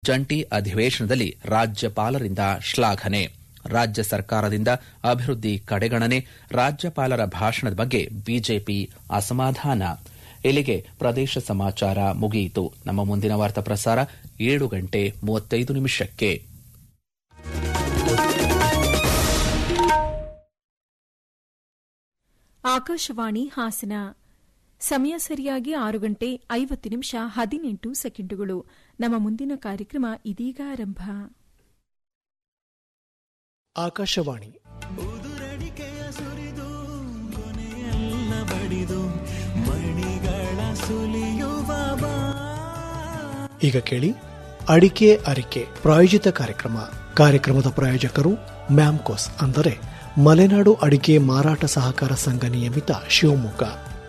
ಜಂಟಿ ಅಧಿವೇಶನದಲ್ಲಿ ರಾಜ್ಯಪಾಲರಿಂದ ಶ್ಲಾಘನೆ ರಾಜ್ಯ ಸರ್ಕಾರದಿಂದ ಅಭಿವೃದ್ಧಿ ಕಡೆಗಣನೆ ರಾಜ್ಯಪಾಲರ ಭಾಷಣದ ಬಗ್ಗೆ ಬಿಜೆಪಿ ಅಸಮಾಧಾನ ಇಲ್ಲಿಗೆ ಪ್ರದೇಶ ಸಮಾಚಾರ ಮುಗಿಯಿತು ನಮ್ಮ ಮುಂದಿನ ವಾರ್ತಾ ಪ್ರಸಾರ ಏಳು ಗಂಟೆ ಮೂವತ್ತೈದು ನಿಮಿಷಕ್ಕೆ ಆಕಾಶವಾಣಿ ಹಾಸನ ಸಮಯ ಸರಿಯಾಗಿ ಆರು ಗಂಟೆ ಐವತ್ತು ನಿಮಿಷ ಹದಿನೆಂಟು ಸೆಕೆಂಡುಗಳು ನಮ್ಮ ಮುಂದಿನ ಕಾರ್ಯಕ್ರಮ ಇದೀಗ ಆರಂಭ ಆಕಾಶವಾಣಿ ಉದುರಡಿಕೆಯ ಸುರಿದು ಕೊನೆಯಲ್ಲ ಬಡಿದು ಮಣಿಗಳ ಸುಲಿಯುವ ಬಾ ಈಗ ಕೇಳಿ ಅಡಿಕೆ ಅರಿಕೆ ಪ್ರಾಯೋಜಿತ ಕಾರ್ಯಕ್ರಮ ಕಾರ್ಯಕ್ರಮದ ಪ್ರಾಯೋಜಕರು ಮ್ಯಾಮ್ಕೋಸ್ ಅಂದರೆ ಮಲೆನಾಡು ಅಡಿಕೆ ಮಾರಾಟ ಸಹಕಾರ ಸಂಘ ನಿಯಮಿತ ಶಿವಮೊಗ್ಗ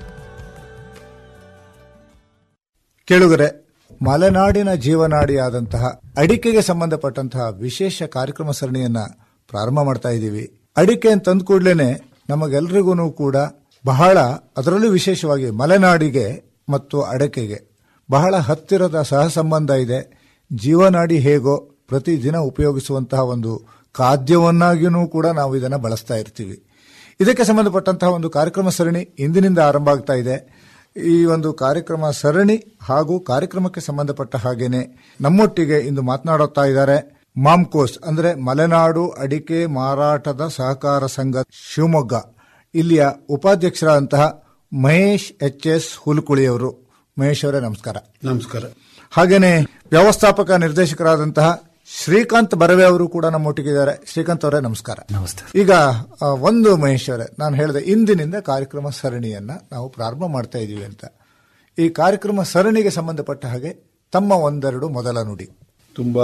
ಕೇಳುಗರೆ ಮಲೆನಾಡಿನ ಜೀವನಾಡಿಯಾದಂತಹ ಅಡಿಕೆಗೆ ಸಂಬಂಧಪಟ್ಟಂತಹ ವಿಶೇಷ ಕಾರ್ಯಕ್ರಮ ಸರಣಿಯನ್ನ ಪ್ರಾರಂಭ ಮಾಡ್ತಾ ಇದ್ದೀವಿ ಅಡಿಕೆ ಅಂತ ಅಂದ ಕೂಡಲೇ ನಮಗೆಲ್ರಿಗೂ ಕೂಡ ಬಹಳ ಅದರಲ್ಲೂ ವಿಶೇಷವಾಗಿ ಮಲೆನಾಡಿಗೆ ಮತ್ತು ಅಡಕೆಗೆ ಬಹಳ ಹತ್ತಿರದ ಸಹಸಂಬಂಧ ಇದೆ ಜೀವನಾಡಿ ಹೇಗೋ ಪ್ರತಿದಿನ ಉಪಯೋಗಿಸುವಂತಹ ಒಂದು ಖಾದ್ಯವನ್ನಾಗಿಯೂ ಕೂಡ ನಾವು ಇದನ್ನು ಬಳಸ್ತಾ ಇರ್ತೀವಿ ಇದಕ್ಕೆ ಸಂಬಂಧಪಟ್ಟಂತಹ ಒಂದು ಕಾರ್ಯಕ್ರಮ ಸರಣಿ ಇಂದಿನಿಂದ ಆರಂಭ ಆಗ್ತಾ ಇದೆ ಈ ಒಂದು ಕಾರ್ಯಕ್ರಮ ಸರಣಿ ಹಾಗೂ ಕಾರ್ಯಕ್ರಮಕ್ಕೆ ಸಂಬಂಧಪಟ್ಟ ಹಾಗೇನೆ ನಮ್ಮೊಟ್ಟಿಗೆ ಇಂದು ಮಾತನಾಡುತ್ತಾ ಇದ್ದಾರೆ ಮಾಮ್ಕೋಸ್ ಅಂದ್ರೆ ಮಲೆನಾಡು ಅಡಿಕೆ ಮಾರಾಟದ ಸಹಕಾರ ಸಂಘ ಶಿವಮೊಗ್ಗ ಇಲ್ಲಿಯ ಉಪಾಧ್ಯಕ್ಷರಾದಂತಹ ಮಹೇಶ್ ಎಚ್ ಎಸ್ ಹುಲ್ಕುಳಿಯವರು ಮಹೇಶ್ ಅವರೇ ನಮಸ್ಕಾರ ನಮಸ್ಕಾರ ಹಾಗೇನೆ ವ್ಯವಸ್ಥಾಪಕ ನಿರ್ದೇಶಕರಾದಂತಹ ಶ್ರೀಕಾಂತ್ ಬರವೆ ಅವರು ಕೂಡ ನಮ್ಮೊಟ್ಟಿಗಿದ್ದಾರೆ ಶ್ರೀಕಾಂತ್ ಅವರೇ ನಮಸ್ಕಾರ ನಮಸ್ತೆ ಈಗ ಆ, ಒಂದು ಮಹೇಶ್ ಅವರೇ ನಾನು ಹೇಳಿದೆ ಇಂದಿನಿಂದ ಕಾರ್ಯಕ್ರಮ ಸರಣಿಯನ್ನ ನಾವು ಪ್ರಾರಂಭ ಮಾಡ್ತಾ ಇದ್ದೀವಿ ಅಂತ ಈ ಕಾರ್ಯಕ್ರಮ ಸರಣಿಗೆ ಸಂಬಂಧಪಟ್ಟ ಹಾಗೆ ತಮ್ಮ ಒಂದೆರಡು ಮೊದಲ ನುಡಿ ತುಂಬಾ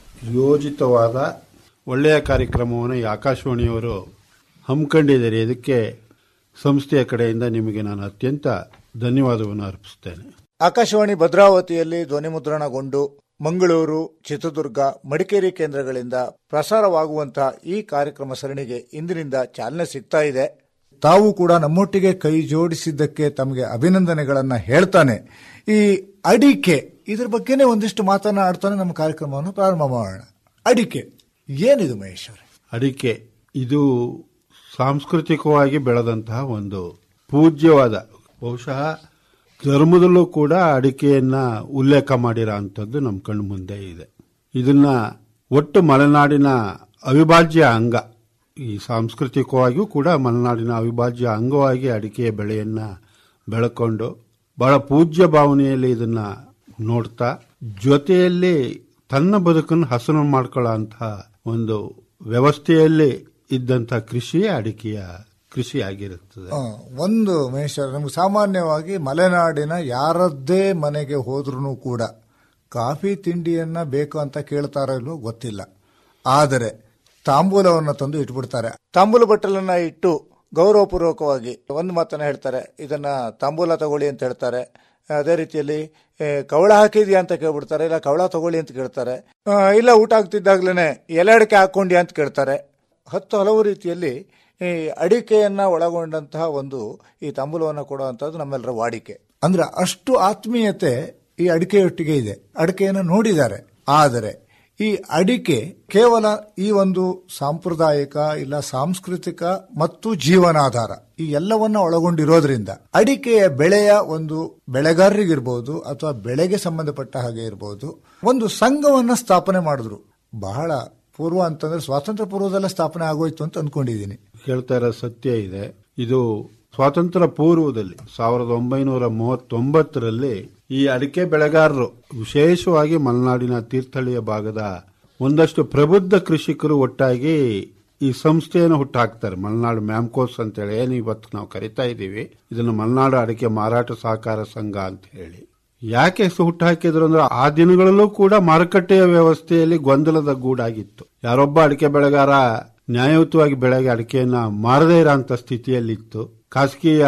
ಯೋಜಿತವಾದ ಒಳ್ಳೆಯ ಕಾರ್ಯಕ್ರಮವನ್ನು ಈ ಆಕಾಶವಾಣಿಯವರು ಹಮ್ಮಿಕೊಂಡಿದ್ದಾರೆ ಇದಕ್ಕೆ ಸಂಸ್ಥೆಯ ಕಡೆಯಿಂದ ನಿಮಗೆ ನಾನು ಅತ್ಯಂತ ಧನ್ಯವಾದವನ್ನು ಅರ್ಪಿಸ್ತೇನೆ ಆಕಾಶವಾಣಿ ಭದ್ರಾವತಿಯಲ್ಲಿ ಧ್ವನಿಮುದ್ರಣಗೊಂಡು ಮಂಗಳೂರು ಚಿತ್ರದುರ್ಗ ಮಡಿಕೇರಿ ಕೇಂದ್ರಗಳಿಂದ ಪ್ರಸಾರವಾಗುವಂತಹ ಈ ಕಾರ್ಯಕ್ರಮ ಸರಣಿಗೆ ಇಂದಿನಿಂದ ಚಾಲನೆ ಸಿಗ್ತಾ ಇದೆ ತಾವು ಕೂಡ ನಮ್ಮೊಟ್ಟಿಗೆ ಕೈ ಜೋಡಿಸಿದ್ದಕ್ಕೆ ತಮಗೆ ಅಭಿನಂದನೆಗಳನ್ನ ಹೇಳ್ತಾನೆ ಈ ಅಡಿಕೆ ಇದ್ರ ಬಗ್ಗೆನೇ ಒಂದಿಷ್ಟು ಮಾತನಾಡ್ತಾನೆ ನಮ್ಮ ಕಾರ್ಯಕ್ರಮವನ್ನು ಪ್ರಾರಂಭ ಮಾಡೋಣ ಅಡಿಕೆ ಏನಿದು ಮಹೇಶ್ ಅವರೇ ಅಡಿಕೆ ಇದು ಸಾಂಸ್ಕೃತಿಕವಾಗಿ ಬೆಳೆದಂತಹ ಒಂದು ಪೂಜ್ಯವಾದ ಬಹುಶಃ ಧರ್ಮದಲ್ಲೂ ಕೂಡ ಅಡಿಕೆಯನ್ನ ಉಲ್ಲೇಖ ಮಾಡಿರೋ ಅಂಥದ್ದು ನಮ್ಮ ಕಣ್ಣು ಮುಂದೆ ಇದೆ ಇದನ್ನ ಒಟ್ಟು ಮಲೆನಾಡಿನ ಅವಿಭಾಜ್ಯ ಅಂಗ ಈ ಸಾಂಸ್ಕೃತಿಕವಾಗಿಯೂ ಕೂಡ ಮಲೆನಾಡಿನ ಅವಿಭಾಜ್ಯ ಅಂಗವಾಗಿ ಅಡಿಕೆಯ ಬೆಳೆಯನ್ನ ಬೆಳಕೊಂಡು ಬಹಳ ಪೂಜ್ಯ ಭಾವನೆಯಲ್ಲಿ ಇದನ್ನ ನೋಡ್ತಾ ಜೊತೆಯಲ್ಲಿ ತನ್ನ ಬದುಕನ್ನು ಹಸನು ಮಾಡ್ಕೊಳ್ಳೋ ಅಂತಹ ಒಂದು ವ್ಯವಸ್ಥೆಯಲ್ಲಿ ಇದ್ದಂಥ ಕೃಷಿಯೇ ಅಡಿಕೆಯ ಕೃಷಿ ಆಗಿರುತ್ತದೆ ಆ, ಒಂದು ಮಹೇಶ್ ಅವರೇ, ನಮ್ಗೆ ಸಾಮಾನ್ಯವಾಗಿ ಮಲೆನಾಡಿನ ಯಾರದ್ದೇ ಮನೆಗೆ ಹೋದ್ರೂ ಕೂಡ ಕಾಫಿ ತಿಂಡಿಯನ್ನ ಬೇಕು ಅಂತ ಕೇಳ್ತಾರೋ ಇಲ್ವೋ ಗೊತ್ತಿಲ್ಲ ಆದರೆ ತಾಂಬೂಲವನ್ನು ತಂದು ಇಟ್ಬಿಡ್ತಾರೆ ತಾಂಬೂಲ ಬಟ್ಟಲನ್ನ ಇಟ್ಟು ಗೌರವಪೂರ್ವಕವಾಗಿ ಒಂದು ಮಾತನ್ನ ಹೇಳ್ತಾರೆ ಇದನ್ನ ತಾಂಬೂಲ ತಗೊಳ್ಳಿ ಅಂತ ಹೇಳ್ತಾರೆ ಅದೇ ರೀತಿಯಲ್ಲಿ ಏ, ಕವಳ ಹಾಕಿದ್ಯಾ ಅಂತ ಕೇಳ್ಬಿಡ್ತಾರೆ ಇಲ್ಲ ಕವಳ ತಗೊಳ್ಳಿ ಅಂತ ಕೇಳ್ತಾರೆ ಆ, ಇಲ್ಲ ಊಟ ಆಗ್ತಿದ್ದಾಗ್ಲೇನೆ ಎಲೆ ಅಡಿಕೆ ಹಾಕೊಂಡ್ಯಾ ಅಂತ ಕೇಳ್ತಾರೆ ಹತ್ತು ಹಲವು ರೀತಿಯಲ್ಲಿ ಈ ಅಡಿಕೆಯನ್ನ ಒಳಗೊಂಡಂತಹ ಒಂದು ಈ ತಾಂಬೂಲವನ್ನು ಕೊಡುವಂತದ್ದು ನಮ್ಮೆಲ್ಲರ ವಾಡಿಕೆ ಅಂದ್ರೆ ಅಷ್ಟು ಆತ್ಮೀಯತೆ ಈ ಅಡಿಕೆಯೊಟ್ಟಿಗೆ ಇದೆ ಅಡಿಕೆಯನ್ನು ನೋಡಿದ್ದಾರೆ ಆದರೆ ಈ ಅಡಿಕೆ ಕೇವಲ ಈ ಒಂದು ಸಾಂಪ್ರದಾಯಿಕ ಇಲ್ಲ ಸಾಂಸ್ಕೃತಿಕ ಮತ್ತು ಜೀವನಾಧಾರ ಈ ಎಲ್ಲವನ್ನ ಒಳಗೊಂಡಿರೋದ್ರಿಂದ ಅಡಿಕೆಯ ಬೆಳೆಯ ಒಂದು ಬೆಳೆಗಾರರಿಗಿರ್ಬೋದು ಅಥವಾ ಬೆಳೆಗೆ ಸಂಬಂಧಪಟ್ಟ ಹಾಗೆ ಇರಬಹುದು ಒಂದು ಸಂಘವನ್ನ ಸ್ಥಾಪನೆ ಮಾಡಿದ್ರು ಬಹಳ ಪೂರ್ವ ಅಂತಂದ್ರೆ ಸ್ವಾತಂತ್ರ್ಯ ಪೂರ್ವದಲ್ಲೇ ಸ್ಥಾಪನೆ ಆಗೋಯ್ತು ಅಂತ ಅನ್ಕೊಂಡಿದ್ದೀನಿ ಹೇಳ್ತಾ ಇರೋ ಸತ್ಯ ಇದೆ ಇದು ಸ್ವಾತಂತ್ರ್ಯ ಪೂರ್ವದಲ್ಲಿ ಸಾವಿರದ ಒಂಬೈನೂರ ಮೂವತ್ತೊಂಬತ್ತರಲ್ಲಿ ಈ ಅಡಿಕೆ ಬೆಳೆಗಾರರು ವಿಶೇಷವಾಗಿ ಮಲೆನಾಡಿನ ತೀರ್ಥಹಳ್ಳಿಯ ಭಾಗದ ಒಂದಷ್ಟು ಪ್ರಬುದ್ಧ ಕೃಷಿಕರು ಒಟ್ಟಾಗಿ ಈ ಸಂಸ್ಥೆಯನ್ನು ಹುಟ್ಟಾಕ್ತಾರೆ ಮಲೆನಾಡು ಮ್ಯಾಮ್ಕೋಸ್ ಅಂತೇಳಿ ಏನು ಇವತ್ತು ನಾವು ಕರಿತಾ ಇದ್ದೀವಿ ಇದನ್ನು ಮಲೆನಾಡು ಅಡಿಕೆ ಮಾರಾಟ ಸಹಕಾರ ಸಂಘ ಅಂತ ಹೇಳಿ ಯಾಕೆ ಹೆಸರು ಹುಟ್ಟಾಕಿದ್ರು ಅಂದ್ರೆ ಆ ದಿನಗಳಲ್ಲೂ ಕೂಡ ಮಾರುಕಟ್ಟೆಯ ವ್ಯವಸ್ಥೆಯಲ್ಲಿ ಗೊಂದಲದ ಗೂಡಾಗಿತ್ತು ಯಾರೊಬ್ಬ ಅಡಿಕೆ ಬೆಳೆಗಾರ ನ್ಯಾಯಯುತವಾಗಿ ಬೆಳೆಗೆ ಅಡಿಕೆಯನ್ನ ಮಾರದೇ ಇರೋಂಥ ಸ್ಥಿತಿಯಲ್ಲಿತ್ತು ಖಾಸಗಿಯ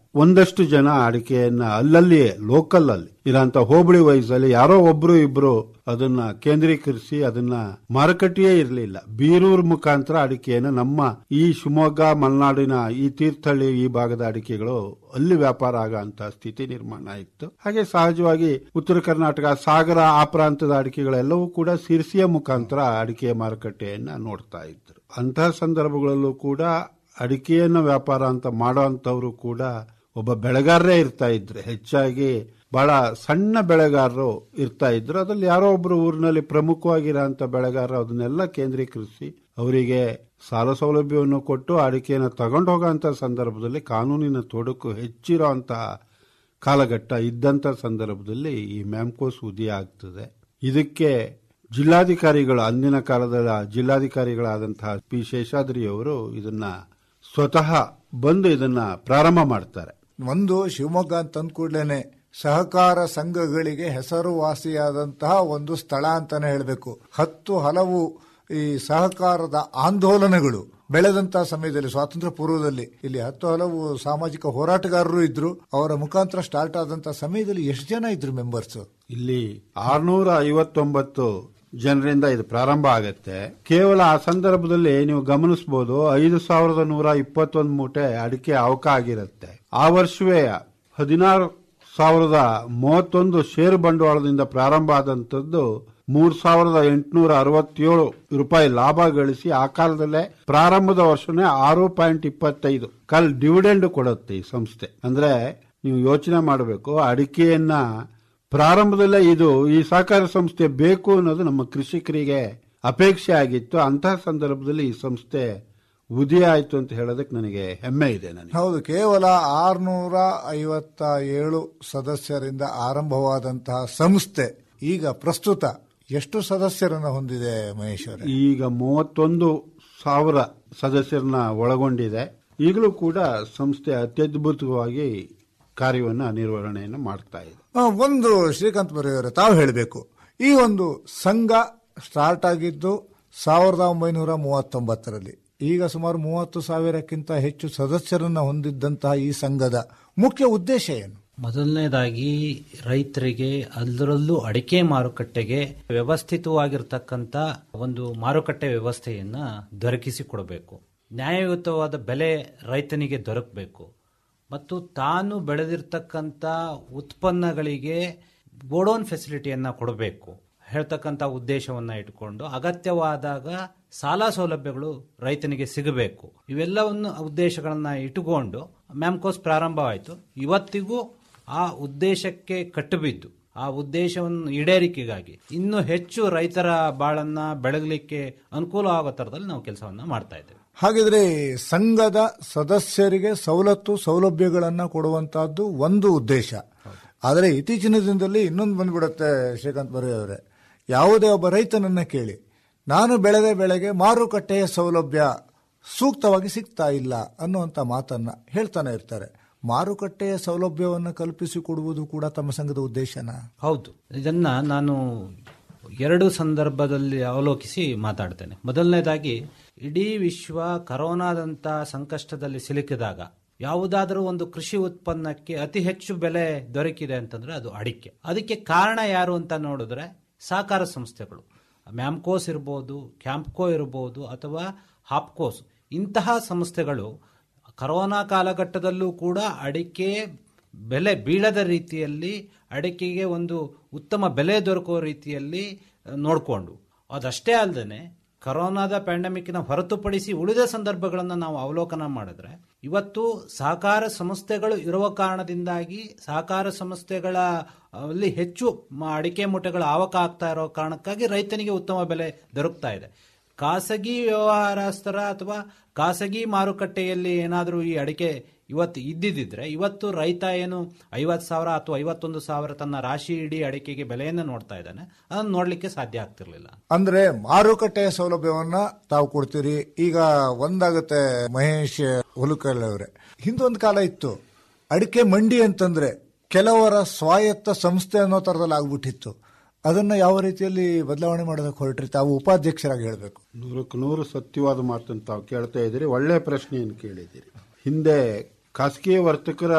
ಒಂದಷ್ಟು ಜನ ಅಡಿಕೆಯನ್ನ ಅಲ್ಲಲ್ಲಿಯೇ ಲೋಕಲ್ ಅಲ್ಲಿ ಇರೋಂತ ಹೋಬಳಿ ವಯಸ್ಸಲ್ಲಿ ಯಾರೋ ಒಬ್ರು ಇಬ್ರು ಅದನ್ನ ಕೇಂದ್ರೀಕರಿಸಿ ಅದನ್ನ ಮಾರುಕಟ್ಟೆಯೇ ಇರಲಿಲ್ಲ ಬೀರೂರ್ ಮುಖಾಂತರ ಅಡಿಕೆಯನ್ನು ನಮ್ಮ ಈ ಶಿವಮೊಗ್ಗ ಮಲೆನಾಡಿನ ಈ ತೀರ್ಥಹಳ್ಳಿ ಈ ಭಾಗದ ಅಡಿಕೆಗಳು ಅಲ್ಲಿ ವ್ಯಾಪಾರ ಆಗಂತ ಸ್ಥಿತಿ ನಿರ್ಮಾಣ ಆಯಿತು ಹಾಗೆ ಸಹಜವಾಗಿ ಉತ್ತರ ಕರ್ನಾಟಕ ಸಾಗರ ಆ ಪ್ರಾಂತದ ಅಡಿಕೆಗಳೆಲ್ಲವೂ ಕೂಡ ಸಿರ್ಸಿಯ ಮುಖಾಂತರ ಅಡಿಕೆಯ ಮಾರುಕಟ್ಟೆಯನ್ನ ನೋಡ್ತಾ ಇದ್ರು ಅಂತಹ ಸಂದರ್ಭಗಳಲ್ಲೂ ಕೂಡ ಅಡಿಕೆಯನ್ನ ವ್ಯಾಪಾರ ಅಂತ ಮಾಡೋಂಥವ್ರು ಕೂಡ ಒಬ್ಬ ಬೆಳೆಗಾರರೇ ಇರ್ತಾ ಇದ್ರು ಹೆಚ್ಚಾಗಿ ಬಹಳ ಸಣ್ಣ ಬೆಳೆಗಾರರು ಇರ್ತಾ ಇದ್ರು ಅದ್ರಲ್ಲಿ ಯಾರೋ ಒಬ್ರು ಊರಿನಲ್ಲಿ ಪ್ರಮುಖವಾಗಿರೋಂಥ ಬೆಳೆಗಾರರು ಅದನ್ನೆಲ್ಲ ಕೇಂದ್ರೀಕರಿಸಿ ಅವರಿಗೆ ಸಾಲ ಸೌಲಭ್ಯವನ್ನು ಕೊಟ್ಟು ಅಡಿಕೆಯನ್ನು ತಗೊಂಡು ಹೋಗೋಂಥ ಸಂದರ್ಭದಲ್ಲಿ ಕಾನೂನಿನ ತೊಡಕು ಹೆಚ್ಚಿರೋಂತಹ ಕಾಲಘಟ್ಟ ಇದ್ದಂಥ ಸಂದರ್ಭದಲ್ಲಿ ಈ ಮ್ಯಾಮ್ಕೋಸ್ ಉದಯ ಆಗ್ತದೆ ಇದಕ್ಕೆ ಜಿಲ್ಲಾಧಿಕಾರಿಗಳು ಅಂದಿನ ಕಾಲದ ಜಿಲ್ಲಾಧಿಕಾರಿಗಳಾದಂತಹ ಪಿ ಶೇಷಾದ್ರಿಯವರು ಇದನ್ನ ಸ್ವತಃ ಬಂದು ಇದನ್ನ ಪ್ರಾರಂಭ ಮಾಡ್ತಾರೆ ಒಂದು ಶಿವಮೊಗ್ಗ ಅಂತ ಅಂದ್ಕೂಡ್ಲೇನೆ ಸಹಕಾರ ಸಂಘಗಳಿಗೆ ಹೆಸರುವಾಸಿಯಾದಂತಹ ಒಂದು ಸ್ಥಳ ಅಂತಾನೆ ಹೇಳಬೇಕು ಹತ್ತು ಹಲವು ಈ ಸಹಕಾರದ ಆಂದೋಲನಗಳು ಬೆಳೆದಂತಹ ಸಮಯದಲ್ಲಿ ಸ್ವಾತಂತ್ರ್ಯ ಪೂರ್ವದಲ್ಲಿ ಇಲ್ಲಿ ಹತ್ತು ಹಲವು ಸಾಮಾಜಿಕ ಹೋರಾಟಗಾರರು ಇದ್ರು ಅವರ ಮುಖಾಂತರ ಸ್ಟಾರ್ಟ್ ಆದಂತಹ ಸಮಯದಲ್ಲಿ ಎಷ್ಟು ಜನ ಇದ್ರು ಮೆಂಬರ್ಸ್ ಇಲ್ಲಿ ಆರ್ನೂರ ಐವತ್ತೊಂಬತ್ತು ಜನರಿಂದ ಇದು ಪ್ರಾರಂಭ ಆಗತ್ತೆ ಕೇವಲ ಆ ಸಂದರ್ಭದಲ್ಲಿ ನೀವು ಗಮನಿಸಬಹುದು ಐದು ಸಾವಿರದ ನೂರ ಇಪ್ಪತ್ತೊಂದು ಮೂಟೆ ಅಡಿಕೆ ಅವಕ ಆಗಿರುತ್ತೆ ಆ ವರ್ಷವೇ ಹದಿನಾರು ಸಾವಿರದ ಮೂವತ್ತೊಂದು ಷೇರು ಬಂಡವಾಳದಿಂದ ಪ್ರಾರಂಭ ಆದಂತದ್ದು ಮೂರ್ ಸಾವಿರದ ಎಂಟುನೂರ ಅರವತ್ತೇಳು ರೂಪಾಯಿ ಲಾಭ ಗಳಿಸಿ ಆ ಕಾಲದಲ್ಲೇ ಪ್ರಾರಂಭದ ವರ್ಷನೇ ಆರು ಪಾಯಿಂಟ್ ಇಪ್ಪತ್ತೈದು ಕಾಲ್ ಡಿವಿಡೆಂಡ್ ಕೊಡುತ್ತೆ ಈ ಸಂಸ್ಥೆ ಅಂದ್ರೆ ನೀವು ಯೋಚನೆ ಮಾಡಬೇಕು ಅಡಿಕೆಯನ್ನ ಪ್ರಾರಂಭದಲ್ಲೇ ಇದು ಈ ಸಹಕಾರ ಸಂಸ್ಥೆ ಬೇಕು ಅನ್ನೋದು ನಮ್ಮ ಕೃಷಿಕರಿಗೆ ಅಪೇಕ್ಷೆ ಆಗಿತ್ತು ಅಂತಹ ಸಂದರ್ಭದಲ್ಲಿ ಈ ಸಂಸ್ಥೆ ಉದಯ ಆಯ್ತು ಅಂತ ಹೇಳೋದಕ್ಕೆ ನನಗೆ ಹೆಮ್ಮೆ ಇದೆ ನನಗೆ ಹೌದು ಕೇವಲ ಆರ್ನೂರ ಐವತ್ತ ಏಳು ಸದಸ್ಯರಿಂದ ಆರಂಭವಾದಂತಹ ಸಂಸ್ಥೆ ಈಗ ಪ್ರಸ್ತುತ ಎಷ್ಟು ಸದಸ್ಯರನ್ನ ಹೊಂದಿದೆ ಮಹೇಶ್ ಅವರೇ ಈಗ ಮೂವತ್ತೊಂದು ಸಾವಿರ ಸದಸ್ಯರನ್ನ ಒಳಗೊಂಡಿದೆ ಈಗಲೂ ಕೂಡ ಸಂಸ್ಥೆ ಅತ್ಯದ್ಭುತವಾಗಿ ಕಾರ್ಯವನ್ನ ನಿರ್ವಹಣೆಯನ್ನು ಮಾಡ್ತಾ ಇದೆ ಆ, ಒಂದು ಶ್ರೀಕಾಂತ್ ಬರೆಯವರೇ ತಾವು ಹೇಳಬೇಕು ಈ ಒಂದು ಸಂಘ ಸ್ಟಾರ್ಟ್ ಆಗಿದ್ದು ಸಾವಿರದ ಒಂಬೈನೂರ ಮೂವತ್ತೊಂಬತ್ತರಲ್ಲಿ ಈಗ ಸುಮಾರು ಮೂವತ್ತು ಸಾವಿರಕ್ಕಿಂತ ಹೆಚ್ಚು ಸದಸ್ಯರನ್ನ ಹೊಂದಿದ್ದಂತಹ ಈ ಸಂಘದ ಮುಖ್ಯ ಉದ್ದೇಶ ಏನು ಮೊದಲನೇದಾಗಿ ರೈತರಿಗೆ ಅದರಲ್ಲೂ ಅಡಿಕೆ ಮಾರುಕಟ್ಟೆಗೆ ವ್ಯವಸ್ಥಿತವಾಗಿರ್ತಕ್ಕಂಥ ಒಂದು ಮಾರುಕಟ್ಟೆ ವ್ಯವಸ್ಥೆಯನ್ನ ದೊರಕಿಸಿಕೊಡಬೇಕು ನ್ಯಾಯಯುತವಾದ ಬೆಲೆ ರೈತನಿಗೆ ದೊರಕಬೇಕು ಮತ್ತು ತಾನು ಬೆಳೆದಿರ್ತಕ್ಕಂಥ ಉತ್ಪನ್ನಗಳಿಗೆ ಗೋಡೌನ್ ಫೆಸಿಲಿಟಿಯನ್ನ ಕೊಡಬೇಕು ಹೇಳ್ತಕ್ಕಂಥ ಉದ್ದೇಶವನ್ನ ಇಟ್ಕೊಂಡು ಅಗತ್ಯವಾದಾಗ ಸಾಲ ಸೌಲಭ್ಯಗಳು ರೈತನಿಗೆ ಸಿಗಬೇಕು ಇವೆಲ್ಲವನ್ನು ಉದ್ದೇಶಗಳನ್ನ ಇಟ್ಟುಕೊಂಡು ಮ್ಯಾಮ್ಕೋಸ್ ಪ್ರಾರಂಭವಾಯಿತು ಇವತ್ತಿಗೂ ಆ ಉದ್ದೇಶಕ್ಕೆ ಕಟ್ಟುಬಿದ್ದು ಆ ಉದ್ದೇಶವನ್ನು ಈಡೇರಿಕೆಗಾಗಿ ಇನ್ನೂ ಹೆಚ್ಚು ರೈತರ ಬಾಳನ್ನ ಬೆಳಗಲಿಕ್ಕೆ ಅನುಕೂಲ ಆಗೋ ತರದಲ್ಲಿ ನಾವು ಕೆಲಸವನ್ನ ಮಾಡ್ತಾ ಇದ್ದೇವೆ ಹಾಗಿದ್ರೆ ಸಂಘದ ಸದಸ್ಯರಿಗೆ ಸವಲತ್ತು ಸೌಲಭ್ಯಗಳನ್ನ ಕೊಡುವಂತಹದ್ದು ಒಂದು ಉದ್ದೇಶ ಆದರೆ ಇತ್ತೀಚಿನ ದಿನದಲ್ಲಿ ಇನ್ನೊಂದು ಬಂದ್ಬಿಡುತ್ತೆ ಶ್ರೀಕಾಂತ್ ಬರೆ ಅವರೇ ಯಾವುದೇ ಒಬ್ಬ ರೈತನನ್ನ ಕೇಳಿ ನಾನು ಬೆಳೆದ ಬೆಳೆಗೆ ಮಾರುಕಟ್ಟೆಯ ಸೌಲಭ್ಯ ಸೂಕ್ತವಾಗಿ ಸಿಗ್ತಾ ಇಲ್ಲ ಅನ್ನುವಂಥ ಮಾತನ್ನ ಹೇಳ್ತಾನೆ ಇರ್ತಾರೆ ಮಾರುಕಟ್ಟೆಯ ಸೌಲಭ್ಯವನ್ನು ಕಲ್ಪಿಸಿಕೊಡುವುದು ಕೂಡ ತಮ್ಮ ಸಂಘದ ಉದ್ದೇಶನ ಹೌದು ಇದನ್ನ ನಾನು ಎರಡು ಸಂದರ್ಭದಲ್ಲಿ ಅವಲೋಕಿಸಿ ಮಾತಾಡ್ತೇನೆ ಮೊದಲನೇದಾಗಿ ಇಡೀ ವಿಶ್ವ ಕರೋನಾದಂತ ಸಂಕಷ್ಟದಲ್ಲಿ ಸಿಲುಕಿದಾಗ ಯಾವುದಾದರೂ ಒಂದು ಕೃಷಿ ಉತ್ಪನ್ನಕ್ಕೆ ಅತಿ ಹೆಚ್ಚು ಬೆಲೆ ದೊರಕಿದೆ ಅಂತಂದ್ರೆ ಅದು ಅಡಿಕೆ ಅದಕ್ಕೆ ಕಾರಣ ಯಾರು ಅಂತ ನೋಡಿದ್ರೆ ಸಹಕಾರ ಸಂಸ್ಥೆಗಳು ಮ್ಯಾಮ್ಕೋಸ್ ಇರ್ಬೋದು ಕ್ಯಾಂಪ್ಕೋ ಇರ್ಬೋದು ಅಥವಾ ಹಾಪ್ಕೋಸ್ ಇಂತಹ ಸಂಸ್ಥೆಗಳು ಕರೋನಾ ಕಾಲಘಟ್ಟದಲ್ಲೂ ಕೂಡ ಅಡಿಕೆ ಬೆಲೆ ಬೀಳದ ರೀತಿಯಲ್ಲಿ ಅಡಿಕೆಗೆ ಒಂದು ಉತ್ತಮ ಬೆಲೆ ದೊರಕುವ ರೀತಿಯಲ್ಲಿ ನೋಡಿಕೊಂಡು ಅದಷ್ಟೇ ಅಲ್ಲದೆ ಕರೋನಾದ ಪ್ಯಾಂಡಮಿಕ್ನ ಹೊರತುಪಡಿಸಿ ಉಳಿದ ಸಂದರ್ಭಗಳನ್ನು ನಾವು ಅವಲೋಕನ ಮಾಡಿದ್ರೆ ಇವತ್ತು ಸಹಕಾರ ಸಂಸ್ಥೆಗಳು ಇರುವ ಕಾರಣದಿಂದಾಗಿ ಸಹಕಾರ ಸಂಸ್ಥೆಗಳ ಅಲ್ಲಿ ಹೆಚ್ಚು ಮ- ಅಡಿಕೆ ಮೂಟೆಗಳ ಆವಕ ಆಗ್ತಾ ಇರೋ ಕಾರಣಕ್ಕಾಗಿ ರೈತನಿಗೆ ಉತ್ತಮ ಬೆಲೆ ದೊರಕ್ತಾ ಇದೆ ಖಾಸಗಿ ವ್ಯವಹಾರಸ್ಥರ ಅಥವಾ ಖಾಸಗಿ ಮಾರುಕಟ್ಟೆಯಲ್ಲಿ ಏನಾದರೂ ಈ ಅಡಿಕೆ ಇವತ್ತು ಇದ್ದಿದ್ದಿದ್ರೆ ಇವತ್ತು ರೈತ ಏನು ಐವತ್ತು ಸಾವಿರ ಅಥವಾ ಐವತ್ತೊಂದು ಸಾವಿರ ತನ್ನ ರಾಶಿ ಇಡೀ ಅಡಿಕೆಗೆ ಬೆಲೆಯನ್ನು ನೋಡ್ತಾ ಇದ್ದಾನೆ ಅದನ್ನು ನೋಡ್ಲಿಕ್ಕೆ ಸಾಧ್ಯ ಆಗ್ತಿರ್ಲಿಲ್ಲ ಅಂದ್ರೆ ಮಾರುಕಟ್ಟೆಯ ಸೌಲಭ್ಯವನ್ನ ತಾವು ಕೊಡ್ತೀರಿ ಈಗ ಒಂದಾಗುತ್ತೆ ಮಹೇಶ್ ಹುಲಕಲ್ ಅವರೇ ಹಿಂದೊಂದು ಕಾಲ ಇತ್ತು ಅಡಿಕೆ ಮಂಡಿ ಅಂತಂದ್ರೆ ಕೆಲವರ ಸ್ವಾಯತ್ತ ಸಂಸ್ಥೆ ಅನ್ನೋ ತರದಲ್ಲಿ ಆಗ್ಬಿಟ್ಟಿತ್ತು ಅದನ್ನ ಯಾವ ರೀತಿಯಲ್ಲಿ ಬದಲಾವಣೆ ಮಾಡೋದಕ್ಕೆ ಹೊರಟ್ರಿ ತಾವು ಉಪಾಧ್ಯಕ್ಷರಾಗಿ ಹೇಳಬೇಕು ನೂರಕ್ಕೆ ನೂರು ಸತ್ಯವಾದ ಮಾತನ್ನು ತಾವು ಕೇಳ್ತಾ ಇದ್ದೀರಿ ಒಳ್ಳೆ ಪ್ರಶ್ನೆಯನ್ನು ಕೇಳಿದ್ದೀರಿ ಹಿಂದೆ ಖಾಸಗಿ ವರ್ತಕರ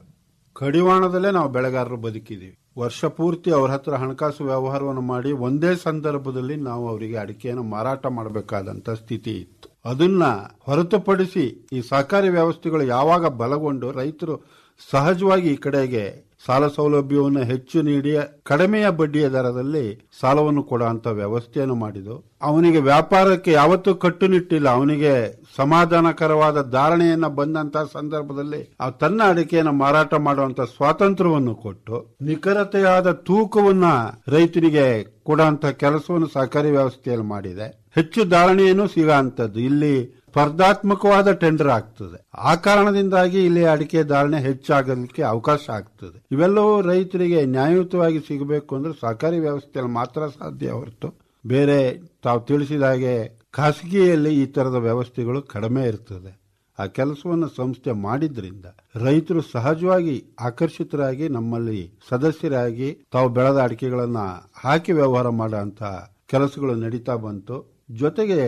ಕಡಿವಾಣದಲ್ಲೇ ನಾವು ಬೆಳೆಗಾರರು ಬದುಕಿದ್ದೀವಿ ವರ್ಷ ಪೂರ್ತಿ ಅವ್ರ ಹತ್ರ ಹಣಕಾಸು ವ್ಯವಹಾರವನ್ನು ಮಾಡಿ ಒಂದೇ ಸಂದರ್ಭದಲ್ಲಿ ನಾವು ಅವರಿಗೆ ಅಡಿಕೆಯನ್ನು ಮಾರಾಟ ಮಾಡಬೇಕಾದಂತ ಸ್ಥಿತಿ ಇತ್ತು ಅದನ್ನ ಹೊರತುಪಡಿಸಿ ಈ ಸಹಕಾರಿ ವ್ಯವಸ್ಥೆಗಳು ಯಾವಾಗ ಬಲಗೊಂಡು ರೈತರು ಸಹಜವಾಗಿ ಈ ಕಡೆಗೆ ಸಾಲ ಸೌಲಭ್ಯವನ್ನು ಹೆಚ್ಚು ನೀಡಿ ಕಡಿಮೆಯ ಬಡ್ಡಿಯ ದರದಲ್ಲಿ ಸಾಲವನ್ನು ಕೊಡುವಂತ ವ್ಯವಸ್ಥೆಯನ್ನು ಮಾಡಿದ್ದು ಅವನಿಗೆ ವ್ಯಾಪಾರಕ್ಕೆ ಯಾವತ್ತೂ ಕಟ್ಟುನಿಟ್ಟಿಲ್ಲ ಅವನಿಗೆ ಸಮಾಧಾನಕರವಾದ ಧಾರಣೆಯನ್ನ ಬಂದಂತ ಸಂದರ್ಭದಲ್ಲಿ ಆ ತನ್ನ ಅಡಿಕೆಯನ್ನು ಮಾರಾಟ ಮಾಡುವಂತ ಸ್ವಾತಂತ್ರ್ಯವನ್ನು ಕೊಟ್ಟು ನಿಖರತೆಯಾದ ತೂಕವನ್ನ ರೈತನಿಗೆ ಕೊಡುವಂತ ಕೆಲಸವನ್ನು ಸಹಕಾರಿ ವ್ಯವಸ್ಥೆಯಲ್ಲಿ ಮಾಡಿದೆ ಹೆಚ್ಚು ಧಾರಣೆಯನ್ನು ಸಿಗುವಂತದ್ದು ಇಲ್ಲಿ ಸ್ಪರ್ಧಾತ್ಮಕವಾದ ಟೆಂಡರ್ ಆಗ್ತದೆ ಆ ಕಾರಣದಿಂದಾಗಿ ಇಲ್ಲಿ ಅಡಿಕೆ ಧಾರಣೆ ಹೆಚ್ಚಾಗಲಿಕ್ಕೆ ಅವಕಾಶ ಆಗ್ತದೆ ಇವೆಲ್ಲವೂ ರೈತರಿಗೆ ನ್ಯಾಯಯುತವಾಗಿ ಸಿಗಬೇಕು ಅಂದ್ರೆ ಸಹಕಾರಿ ವ್ಯವಸ್ಥೆಯಲ್ಲಿ ಮಾತ್ರ ಸಾಧ್ಯ ಹೊರತು ಬೇರೆ ತಾವು ತಿಳಿಸಿದ ಹಾಗೆ ಖಾಸಗಿಯಲ್ಲಿ ಈ ತರದ ವ್ಯವಸ್ಥೆಗಳು ಕಡಿಮೆ ಇರ್ತದೆ ಆ ಕೆಲಸವನ್ನು ಸಂಸ್ಥೆ ಮಾಡಿದ್ರಿಂದ ರೈತರು ಸಹಜವಾಗಿ ಆಕರ್ಷಿತರಾಗಿ ನಮ್ಮಲ್ಲಿ ಸದಸ್ಯರಾಗಿ ತಾವು ಬೆಳೆದ ಅಡಿಕೆಗಳನ್ನ ಹಾಕಿ ವ್ಯವಹಾರ ಮಾಡುವಂತ ಕೆಲಸಗಳು ನಡೀತಾ ಬಂತು ಜೊತೆಗೆ